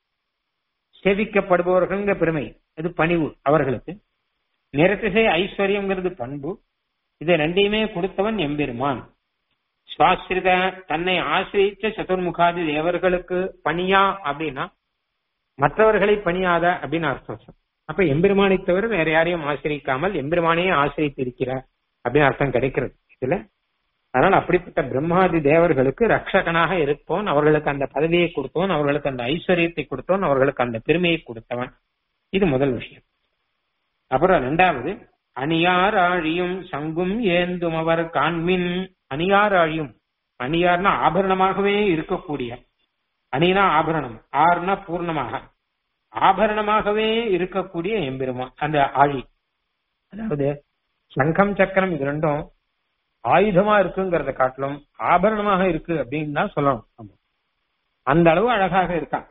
சேவிக்கப்படுபவர்கள் பெருமை இது பணிவு அவர்களுக்கு நிறத்திசை ஐஸ்வர்யம்ங்கிறது பண்பு இது ரெண்டையுமே கொடுத்தவன் எம்பெருமான் சுவாசிரித தன்னை ஆசிரியிச்ச சதுர்முகாதி தேவர்களுக்கு பணியா அப்படின்னா மற்றவர்களை பணியாத அப்படின்னு அர்த்தம் அப்ப எம்பெருமானை தவிர வேற யாரையும் ஆசிரிக்காமல் எம்பெருமானையே ஆசிரித்து இருக்கிறார் அப்படின்னு அர்த்தம் கிடைக்கிறது இதுல அதனால அப்படிப்பட்ட பிரம்மாதி தேவர்களுக்கு ரட்சகனாக இருப்போன் அவர்களுக்கு அந்த பதவியை கொடுத்தவன் அவர்களுக்கு அந்த ஐஸ்வர்யத்தை கொடுத்தவன் அவர்களுக்கு அந்த பெருமையை கொடுத்தவன் இது முதல் விஷயம் அப்புறம் ரெண்டாவது அணியார் ஆழியும் சங்கும் ஏந்தும் அவர் காண்மின் அணியார் ஆழியும் அணியார்னா ஆபரணமாகவே இருக்கக்கூடிய அணினா ஆபரணம் ஆறுனா பூர்ணமாக ஆபரணமாகவே இருக்கக்கூடிய எம்பெருமா அந்த ஆழி அதாவது சங்கம் சக்கரம் இது ரெண்டும் ஆயுதமா இருக்குங்கிறத காட்டிலும் ஆபரணமாக இருக்கு அப்படின்னு தான் சொல்லணும் அந்த அளவு அழகாக இருக்கான்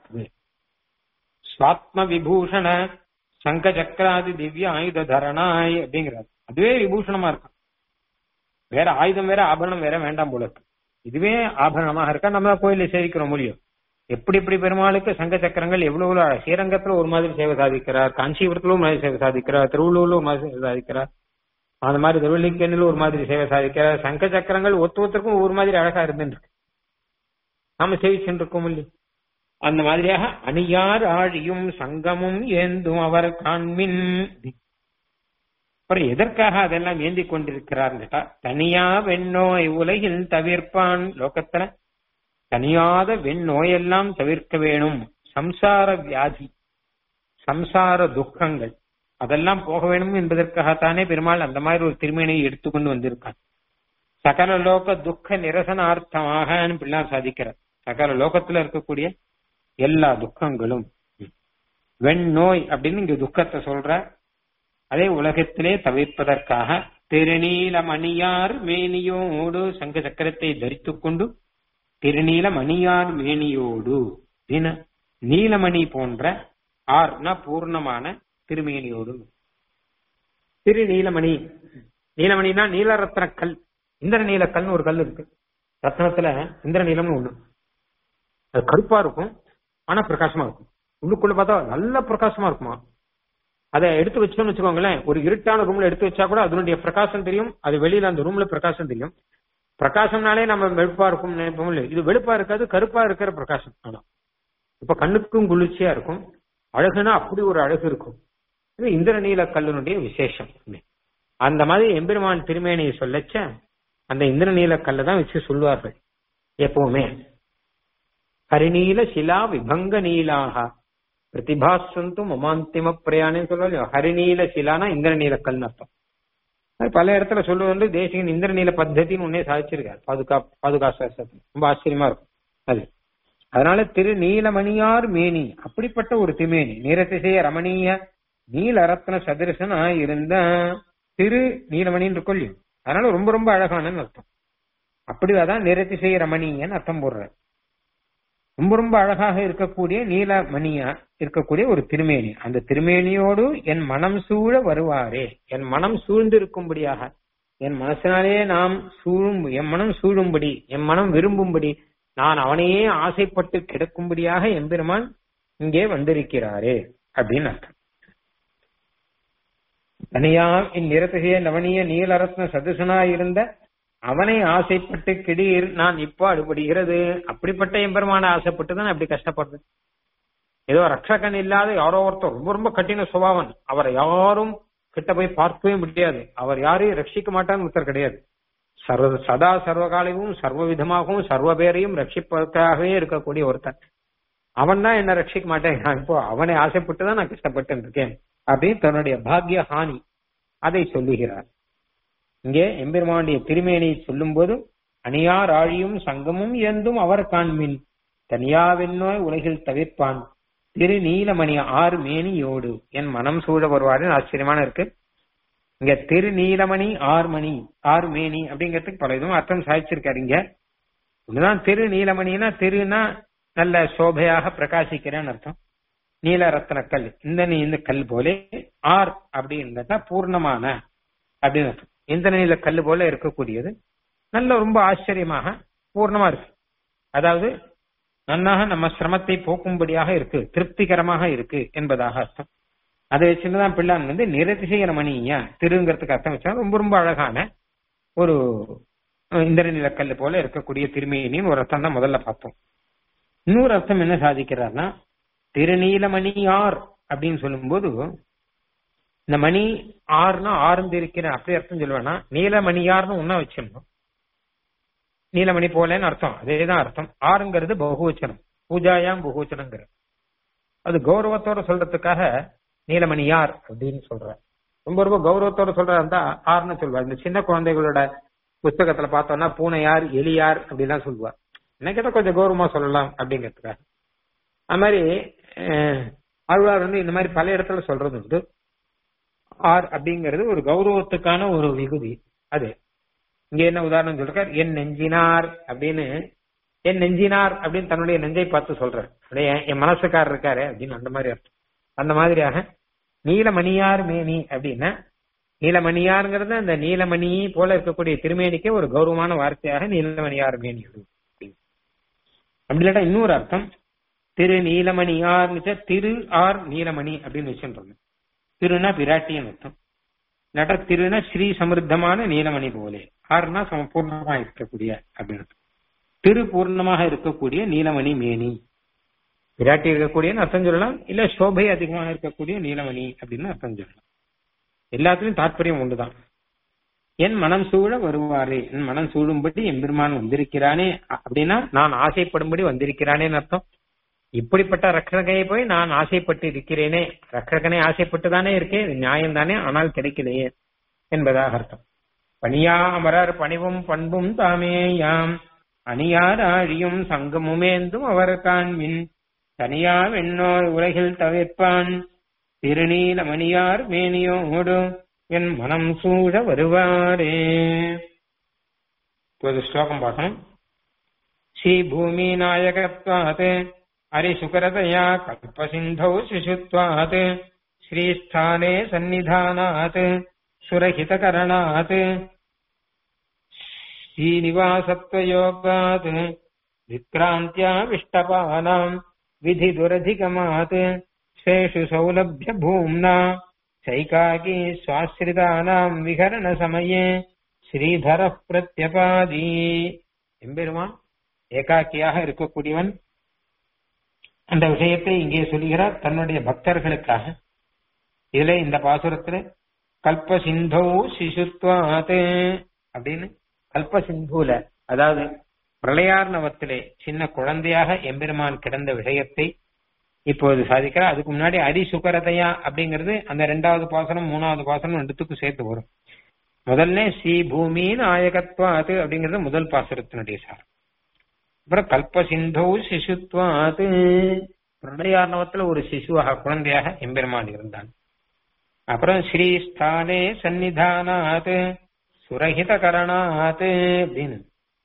சுவாத்ம விபூஷண சங்க சக்கராதி திவ்ய ஆயுத தரணாய் அப்படிங்கிறார் அதுவே விபூஷணமா இருக்கும் வேற ஆயுதம் வேற ஆபரணம் வேற வேண்டாம் போல இருக்கு இதுவே ஆபரணமாக இருக்கா நம்ம கோயில சேவிக்கிறோம் முடியும் எப்படி எப்படி பெருமாளுக்கு சங்க சக்கரங்கள் எவ்வளவு ஸ்ரீரங்கத்துல ஒரு மாதிரி சேவை சாதிக்கிறார் காஞ்சிபுரத்துல ஒரு மாதிரி சேவை சாதிக்கிறார் திருவள்ளூர்ல ஒரு மாதிரி சேவை சாதிக்கிறார் அந்த மாதிரி திருவள்ளிக்கண்ணில் ஒரு மாதிரி சேவை சாதிக்கிறார் சங்க சக்கரங்கள் ஒத்து ஒருத்தருக்கும் ஒரு மாதிரி அழகா இருந்துருக்கு நாம சேவிச்சுட்டு இருக்கோம் இல்லையா அந்த மாதிரியாக அணியார் ஆழியும் சங்கமும் ஏந்தும் அவர் காண்மின் அப்புறம் எதற்காக அதெல்லாம் ஏந்தி கொண்டிருக்கிறார் கேட்டா தனியா வெண்ணோய் உலகில் தவிர்ப்பான் லோகத்துல தனியாத வெண்ணோயெல்லாம் தவிர்க்க வேணும் சம்சார வியாதி சம்சார துக்கங்கள் அதெல்லாம் போக வேணும் என்பதற்காகத்தானே பெருமாள் அந்த மாதிரி ஒரு திருமணியை எடுத்துக்கொண்டு வந்திருக்கான் சகல லோக துக்க நிரசனார்த்தமாக பிள்ளார் சாதிக்கிறார் சகல லோகத்துல இருக்கக்கூடிய எல்லா துக்கங்களும் வெண்ணோய் அப்படின்னு இங்க துக்கத்தை சொல்ற அதே உலகத்திலே தவிர்ப்பதற்காக திருநீல மணியார் மேனியோடு சங்க சக்கரத்தை தரித்துக் கொண்டு திருநீல மணியார் மேனியோடு நீலமணி போன்ற ஆர்னா பூர்ணமான திருமேனியோடு திருநீலமணி நீலமணினா நீலரத்ன கல் இந்திர நீல கல்னு ஒரு கல் இருக்கு ரத்னத்துல இந்திர நீலம்னு ஒண்ணு அது கருப்பா இருக்கும் ஆனா பிரகாசமா இருக்கும் உள்ளுக்குள்ள பார்த்தா நல்ல பிரகாசமா இருக்குமா அதை எடுத்து வச்சோம்னு வச்சுக்கோங்களேன் ஒரு இருட்டான ரூம்ல எடுத்து வச்சா கூட அதனுடைய பிரகாசம் தெரியும் அது வெளியில அந்த ரூம்ல பிரகாசம் தெரியும் பிரகாசம்னாலே நம்ம வெளுப்பா இருக்கும் நினைப்போம் இல்லையா இது வெளுப்பா இருக்காது கருப்பா இருக்கிற பிரகாசம் ஆனா இப்ப கண்ணுக்கும் குளிர்ச்சியா இருக்கும் அழகுனா அப்படி ஒரு அழகு இருக்கும் இது இந்திரநீல கல்லுனுடைய விசேஷம் அந்த மாதிரி எம்பெருமான் திருமேனியை சொல்லச்ச அந்த இந்திரநீல கல்லை தான் வச்சு சொல்லுவார்கள் எப்பவுமே ஹரிநீல சிலா விபங்க நீலாக பிரதிபாசந்து மமாந்திம பிரயாணம் சொல்லுவாங்க ஹரிநீல சிலானா இந்திரநீல கல்னு அர்த்தம் அது பல இடத்துல சொல்லுவது வந்து தேசிகன் இந்திரநீல பத்தத்தின்னு ஒன்னே சாதிச்சிருக்காரு பாதுகா பாதுகா சாஸ்திரத்துல ரொம்ப ஆச்சரியமா இருக்கும் அது அதனால திரு நீலமணியார் மேனி அப்படிப்பட்ட ஒரு திமேனி நீரதிசய ரமணீய நீலரத்ன சதிரசனா இருந்த திரு நீலமணின்னு இருக்கும் இல்லையோ அதனால ரொம்ப ரொம்ப அழகானன்னு அர்த்தம் அப்படிதான் நிரதிசய ரமணீயன்னு அர்த்தம் போடுற ரொம்ப ரொம்ப அழகாக இருக்கக்கூடிய நீலமணியா இருக்கக்கூடிய ஒரு திருமேனி அந்த திருமேனியோடு என் மனம் சூழ வருவாரே என் மனம் சூழ்ந்து இருக்கும்படியாக என் மனசினாலே நாம் சூழும் என் மனம் சூழும்படி என் மனம் விரும்பும்படி நான் அவனையே ஆசைப்பட்டு கிடக்கும்படியாக எம்பெருமான் இங்கே வந்திருக்கிறாரே அப்படின்னு அர்த்தம் தனியா இந்நிறத்தகைய நவனிய நீலரத்ன சதுசனா இருந்த அவனை ஆசைப்பட்டு கிடீர் நான் இப்போ அடுபடுகிறது அப்படிப்பட்ட எம்பெருமான ஆசைப்பட்டு தான் அப்படி கஷ்டப்படுறேன் ஏதோ ரட்சகன் இல்லாத யாரோ ஒருத்தர் ரொம்ப ரொம்ப கட்டின சுபாவன் அவரை யாரும் கிட்ட போய் பார்க்கவே முடியாது அவர் யாரையும் ரட்சிக்க மாட்டான்னு ஒருத்தர் கிடையாது சர்வ சதா சர்வகாலமும் சர்வ விதமாகவும் சர்வ பேரையும் ரட்சிப்பதற்காகவே இருக்கக்கூடிய ஒருத்தன் அவன் தான் என்ன ரட்சிக்க மாட்டேன் நான் இப்போ அவனை ஆசைப்பட்டு தான் நான் கஷ்டப்பட்டு இருக்கேன் அப்படின்னு தன்னுடைய பாக்ய ஹானி அதை சொல்லுகிறார் இங்கே எம்பெருமானுடைய திருமேனியை சொல்லும் போது அணியார் ஆழியும் சங்கமும் எந்தும் அவர் காண்மின் தனியாவென்னோய் உலகில் தவிர்ப்பான் திரு நீலமணி ஆறு மேனியோடு என் மனம் சூழ வருவாருன்னு ஆச்சரியமான இருக்கு இங்க திரு நீலமணி ஆறு மணி ஆறு மேனி அப்படிங்கிறதுக்கு பல இதுவும் அர்த்தம் சாதிச்சிருக்காரு இங்க ஒண்ணுதான் திரு நீலமணினா திருனா நல்ல சோபையாக பிரகாசிக்கிறேன்னு அர்த்தம் நீல ரத்ன கல் இந்த நீ இந்த கல் போலே ஆர் அப்படின்றதா பூர்ணமான அப்படின்னு அர்த்தம் இந்த நீல கல் போல இருக்கக்கூடியது நல்ல ரொம்ப ஆச்சரியமாக பூர்ணமா இருக்கு அதாவது நன்னாக நம்ம சிரமத்தை போக்கும்படியாக இருக்கு திருப்திகரமாக இருக்கு என்பதாக அர்த்தம் அதை வச்சுதான் பிள்ளான் வந்து நிரதிசயர மணியா திருங்கிறதுக்கு அர்த்தம் வச்சா ரொம்ப ரொம்ப அழகான ஒரு இந்திரநிலக்கல் போல இருக்கக்கூடிய திருமேனின்னு ஒரு அர்த்தம் தான் முதல்ல பார்த்தோம் இன்னொரு அர்த்தம் என்ன சாதிக்கிறார்னா திருநீலமணியார் அப்படின்னு சொல்லும்போது இந்த மணி ஆறுனா ஆர்ந்து இருக்கிற அப்படி அர்த்தம் சொல்லுவேன்னா நீலமணியார்னு ஒன்னா வச்சிடணும் நீலமணி போலன்னு அர்த்தம் அதேதான் அர்த்தம் ஆறுங்கிறது பகுவச்சனம் பூஜாயாம் பகுவச்சனங்கிற அது கௌரவத்தோட சொல்றதுக்காக நீலமணியார் அப்படின்னு சொல்ற ரொம்ப ரொம்ப கௌரவத்தோட சொல்றதா இருந்தா ஆறுன்னு சொல்லுவார் இந்த சின்ன குழந்தைகளோட புஸ்தகத்துல பார்த்தோம்னா பூனையார் எலியார் அப்படிலாம் சொல்லுவார் என்ன கேட்டா கொஞ்சம் கௌரவமா சொல்லலாம் அப்படிங்கிறதுக்காக அது மாதிரி ஆழ்வார் வந்து இந்த மாதிரி பல இடத்துல சொல்றது உண்டு ஆர் அப்படிங்கிறது ஒரு கௌரவத்துக்கான ஒரு விகுதி அது இங்க என்ன உதாரணம் சொல்றார் என் நெஞ்சினார் அப்படின்னு என் நெஞ்சினார் அப்படின்னு தன்னுடைய நெஞ்சை பார்த்து சொல்றார் அப்படியே என் மனசுக்காரர் இருக்காரு அப்படின்னு அந்த மாதிரி அர்த்தம் அந்த மாதிரியாக நீலமணியார் மேனி அப்படின்னா நீலமணியாருங்கிறது அந்த நீலமணி போல இருக்கக்கூடிய திருமேனிக்கே ஒரு கௌரவமான வார்த்தையாக நீலமணியார் மேனி அப்படி இல்லாட்டா இன்னொரு அர்த்தம் திரு நீலமணியார் திரு ஆர் நீலமணி அப்படின்னு வச்சுருந்தோம் திருனா பிராட்டின்னு அர்த்தம் இல்லாட்டா திருனா ஸ்ரீ சமிருத்தமான நீலமணி போலே ஆறுனா சமபூர்ணமா இருக்கக்கூடிய அப்படின்னு திரு பூர்ணமாக இருக்கக்கூடிய நீலமணி மேனி விராட்டி இருக்கக்கூடிய அர்த்தம் சொல்லலாம் இல்ல சோபை அதிகமாக இருக்கக்கூடிய நீலமணி அப்படின்னு அர்த்தம் சொல்லலாம் எல்லாத்துலயும் தாற்பயம் ஒன்றுதான் என் மனம் சூழ வருவாரே என் மனம் சூழும்படி எம்பெருமான் வந்திருக்கிறானே அப்படின்னா நான் ஆசைப்படும்படி வந்திருக்கிறானேன்னு அர்த்தம் இப்படிப்பட்ட ரக்கரகையை போய் நான் ஆசைப்பட்டு இருக்கிறேனே ரக்கரகனை ஆசைப்பட்டு தானே இருக்கேன் இது நியாயம் தானே ஆனால் கிடைக்கலையே என்பதாக அர்த்தம் பணியா அமரர் பணிவும் பண்பும் தாமே யாம் அணியார் ஆழியும் சங்கமுமேந்தும் அவர் காண்மின் தனியா வெண்ணோர் உலகில் தவிர்ப்பான் திருநீல மணியார் மேனியோடு என் மனம் சூழ வருவாரே இப்போது ஸ்லோகம் பார்க்கணும் ஸ்ரீ பூமி நாயகத்வாத் हरिशुकरतया कल्पसिन्धौ शिशुत्वात् श्रीस्थाने सन्निधानात् सुरहितकरणात् श्रीनिवासत्वयोगात् विक्रान्त्याविष्टपानाम् विधिदुरधिगमात् स्वेषु सौलभ्यभूम्ना चैकाकी स्वाश्रितानाम् विहरणसमये ஸ்ரீதரப் பிரத்யபாதி எம்பெருமான் ஏகாக்கியாக இருக்கக்கூடியவன் அந்த விஷயத்தை இங்கே சொல்கிறார் தன்னுடைய பக்தர்களுக்காக இதுல இந்த பாசுரத்துல கல்ப சிந்தோ சிசுத்வாத் அப்படின்னு கல்ப சிந்துல அதாவது பிரளயார்ணவத்திலே சின்ன குழந்தையாக எம்பெருமான் கிடந்த விஷயத்தை இப்போது சாதிக்கிறார் அதுக்கு முன்னாடி அரிசுகரதையா அப்படிங்கிறது அந்த ரெண்டாவது பாசனம் மூணாவது பாசனம் ரெண்டுத்துக்கும் சேர்த்து வரும் முதல்ல ஸ்ரீ பூமி நாயகத்வாது அப்படிங்கிறது முதல் பாசுரத்தினுடைய சார் அப்புறம் கல்ப சிந்தோ சிசுத்வாது பிரளயார்ணவத்துல ஒரு சிசுவாக குழந்தையாக எம்பெருமான் இருந்தான் அப்புறம் ஸ்ரீஸ்தானே சந்நிதானாத் சுரஹித கரணாத் அப்படின்னு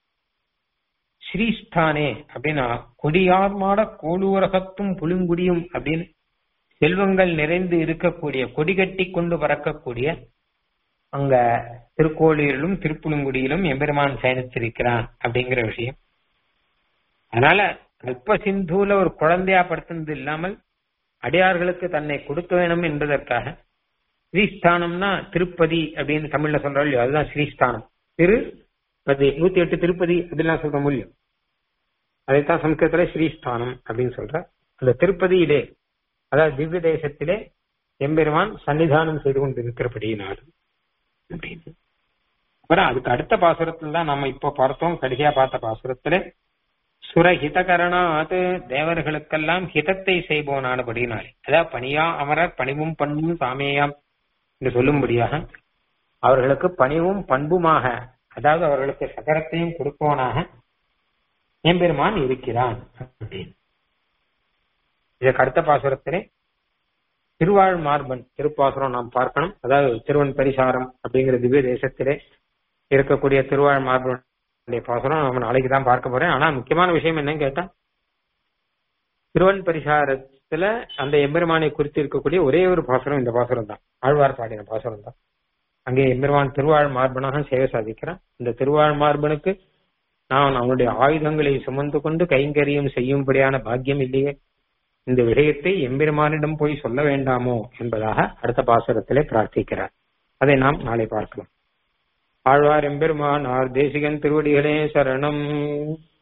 ஸ்ரீஸ்தானே அப்படின்னா கொடியார் மாட கோளூரகத்தும் புழுங்குடியும் அப்படின்னு செல்வங்கள் நிறைந்து இருக்கக்கூடிய கொடி கட்டி கொண்டு பறக்கக்கூடிய அங்க திருக்கோளிலும் திருப்புழுங்குடியிலும் எம்பெருமான் சயனித்திருக்கிறான் அப்படிங்கிற விஷயம் அதனால கல்ப சிந்துல ஒரு குழந்தையா படுத்தினது இல்லாமல் அடியார்களுக்கு தன்னை கொடுக்க வேணும் என்பதற்காக ஸ்ரீஸ்தானம்னா திருப்பதி அப்படின்னு தமிழ்ல சொல்றோம் இல்லையோ அதுதான் ஸ்ரீஸ்தானம் திருப்பதி நூத்தி எட்டு திருப்பதி அப்படிலாம் சொல்ற முடியும் அதைத்தான் சம்ஸ்கிருதத்துல ஸ்ரீஸ்தானம் அப்படின்னு சொல்ற அந்த திருப்பதியிலே அதாவது திவ்ய தேசத்திலே எம்பெருமான் சன்னிதானம் செய்து கொண்டு இருக்கிறபடியினால் அப்படின்னு அப்புறம் அதுக்கு அடுத்த பாசுரத்துல தான் நம்ம இப்போ பார்த்தோம் கடைசியா பார்த்த பாசுரத்துல சுரஹிதகரணாத் தேவர்களுக்கெல்லாம் ஹிதத்தை செய்பவனானபடினாலே அதாவது பணியா அமரர் பணிவும் பண்பும் சாமேயாம் என்று சொல்லும்படியாக அவர்களுக்கு பணிவும் பண்புமாக அதாவது அவர்களுக்கு சகரத்தையும் கொடுப்பவனாக எம்பெருமான் இருக்கிறான் அப்படின்னு இதற்கு அடுத்த பாசுரத்திலே திருவாழ் மார்பன் திருப்பாசுரம் நாம் பார்க்கணும் அதாவது திருவன் பரிசாரம் அப்படிங்கிற திவ்ய தேசத்திலே இருக்கக்கூடிய திருவாழ் மார்பனுடைய பாசுரம் நம்ம நாளைக்கு தான் பார்க்க போறேன் ஆனா முக்கியமான விஷயம் என்னன்னு கேட்டா திருவன் பரிசாரத்துல அந்த எம்பெருமானை குறித்து இருக்கக்கூடிய ஒரே ஒரு பாசுரம் இந்த பாசுரம் தான் ஆழ்வார் பாடின பாசுரம் தான் அங்கே எம்பெருமான் திருவாழ் மார்பனாக சேவை சாதிக்கிறான் இந்த திருவாழ் மார்பனுக்கு நான் அவனுடைய ஆயுதங்களை சுமந்து கொண்டு கைங்கரியம் செய்யும்படியான பாக்கியம் இல்லையே இந்த விஷயத்தை எம்பெருமானிடம் போய் சொல்ல வேண்டாமோ என்பதாக அடுத்த பாசுரத்திலே பிரார்த்திக்கிறார் அதை நாம் நாளை பார்க்கலாம் ஆழ்வார் எம்பெருமான் ஆர் தேசிகன் திருவடிகளே சரணம்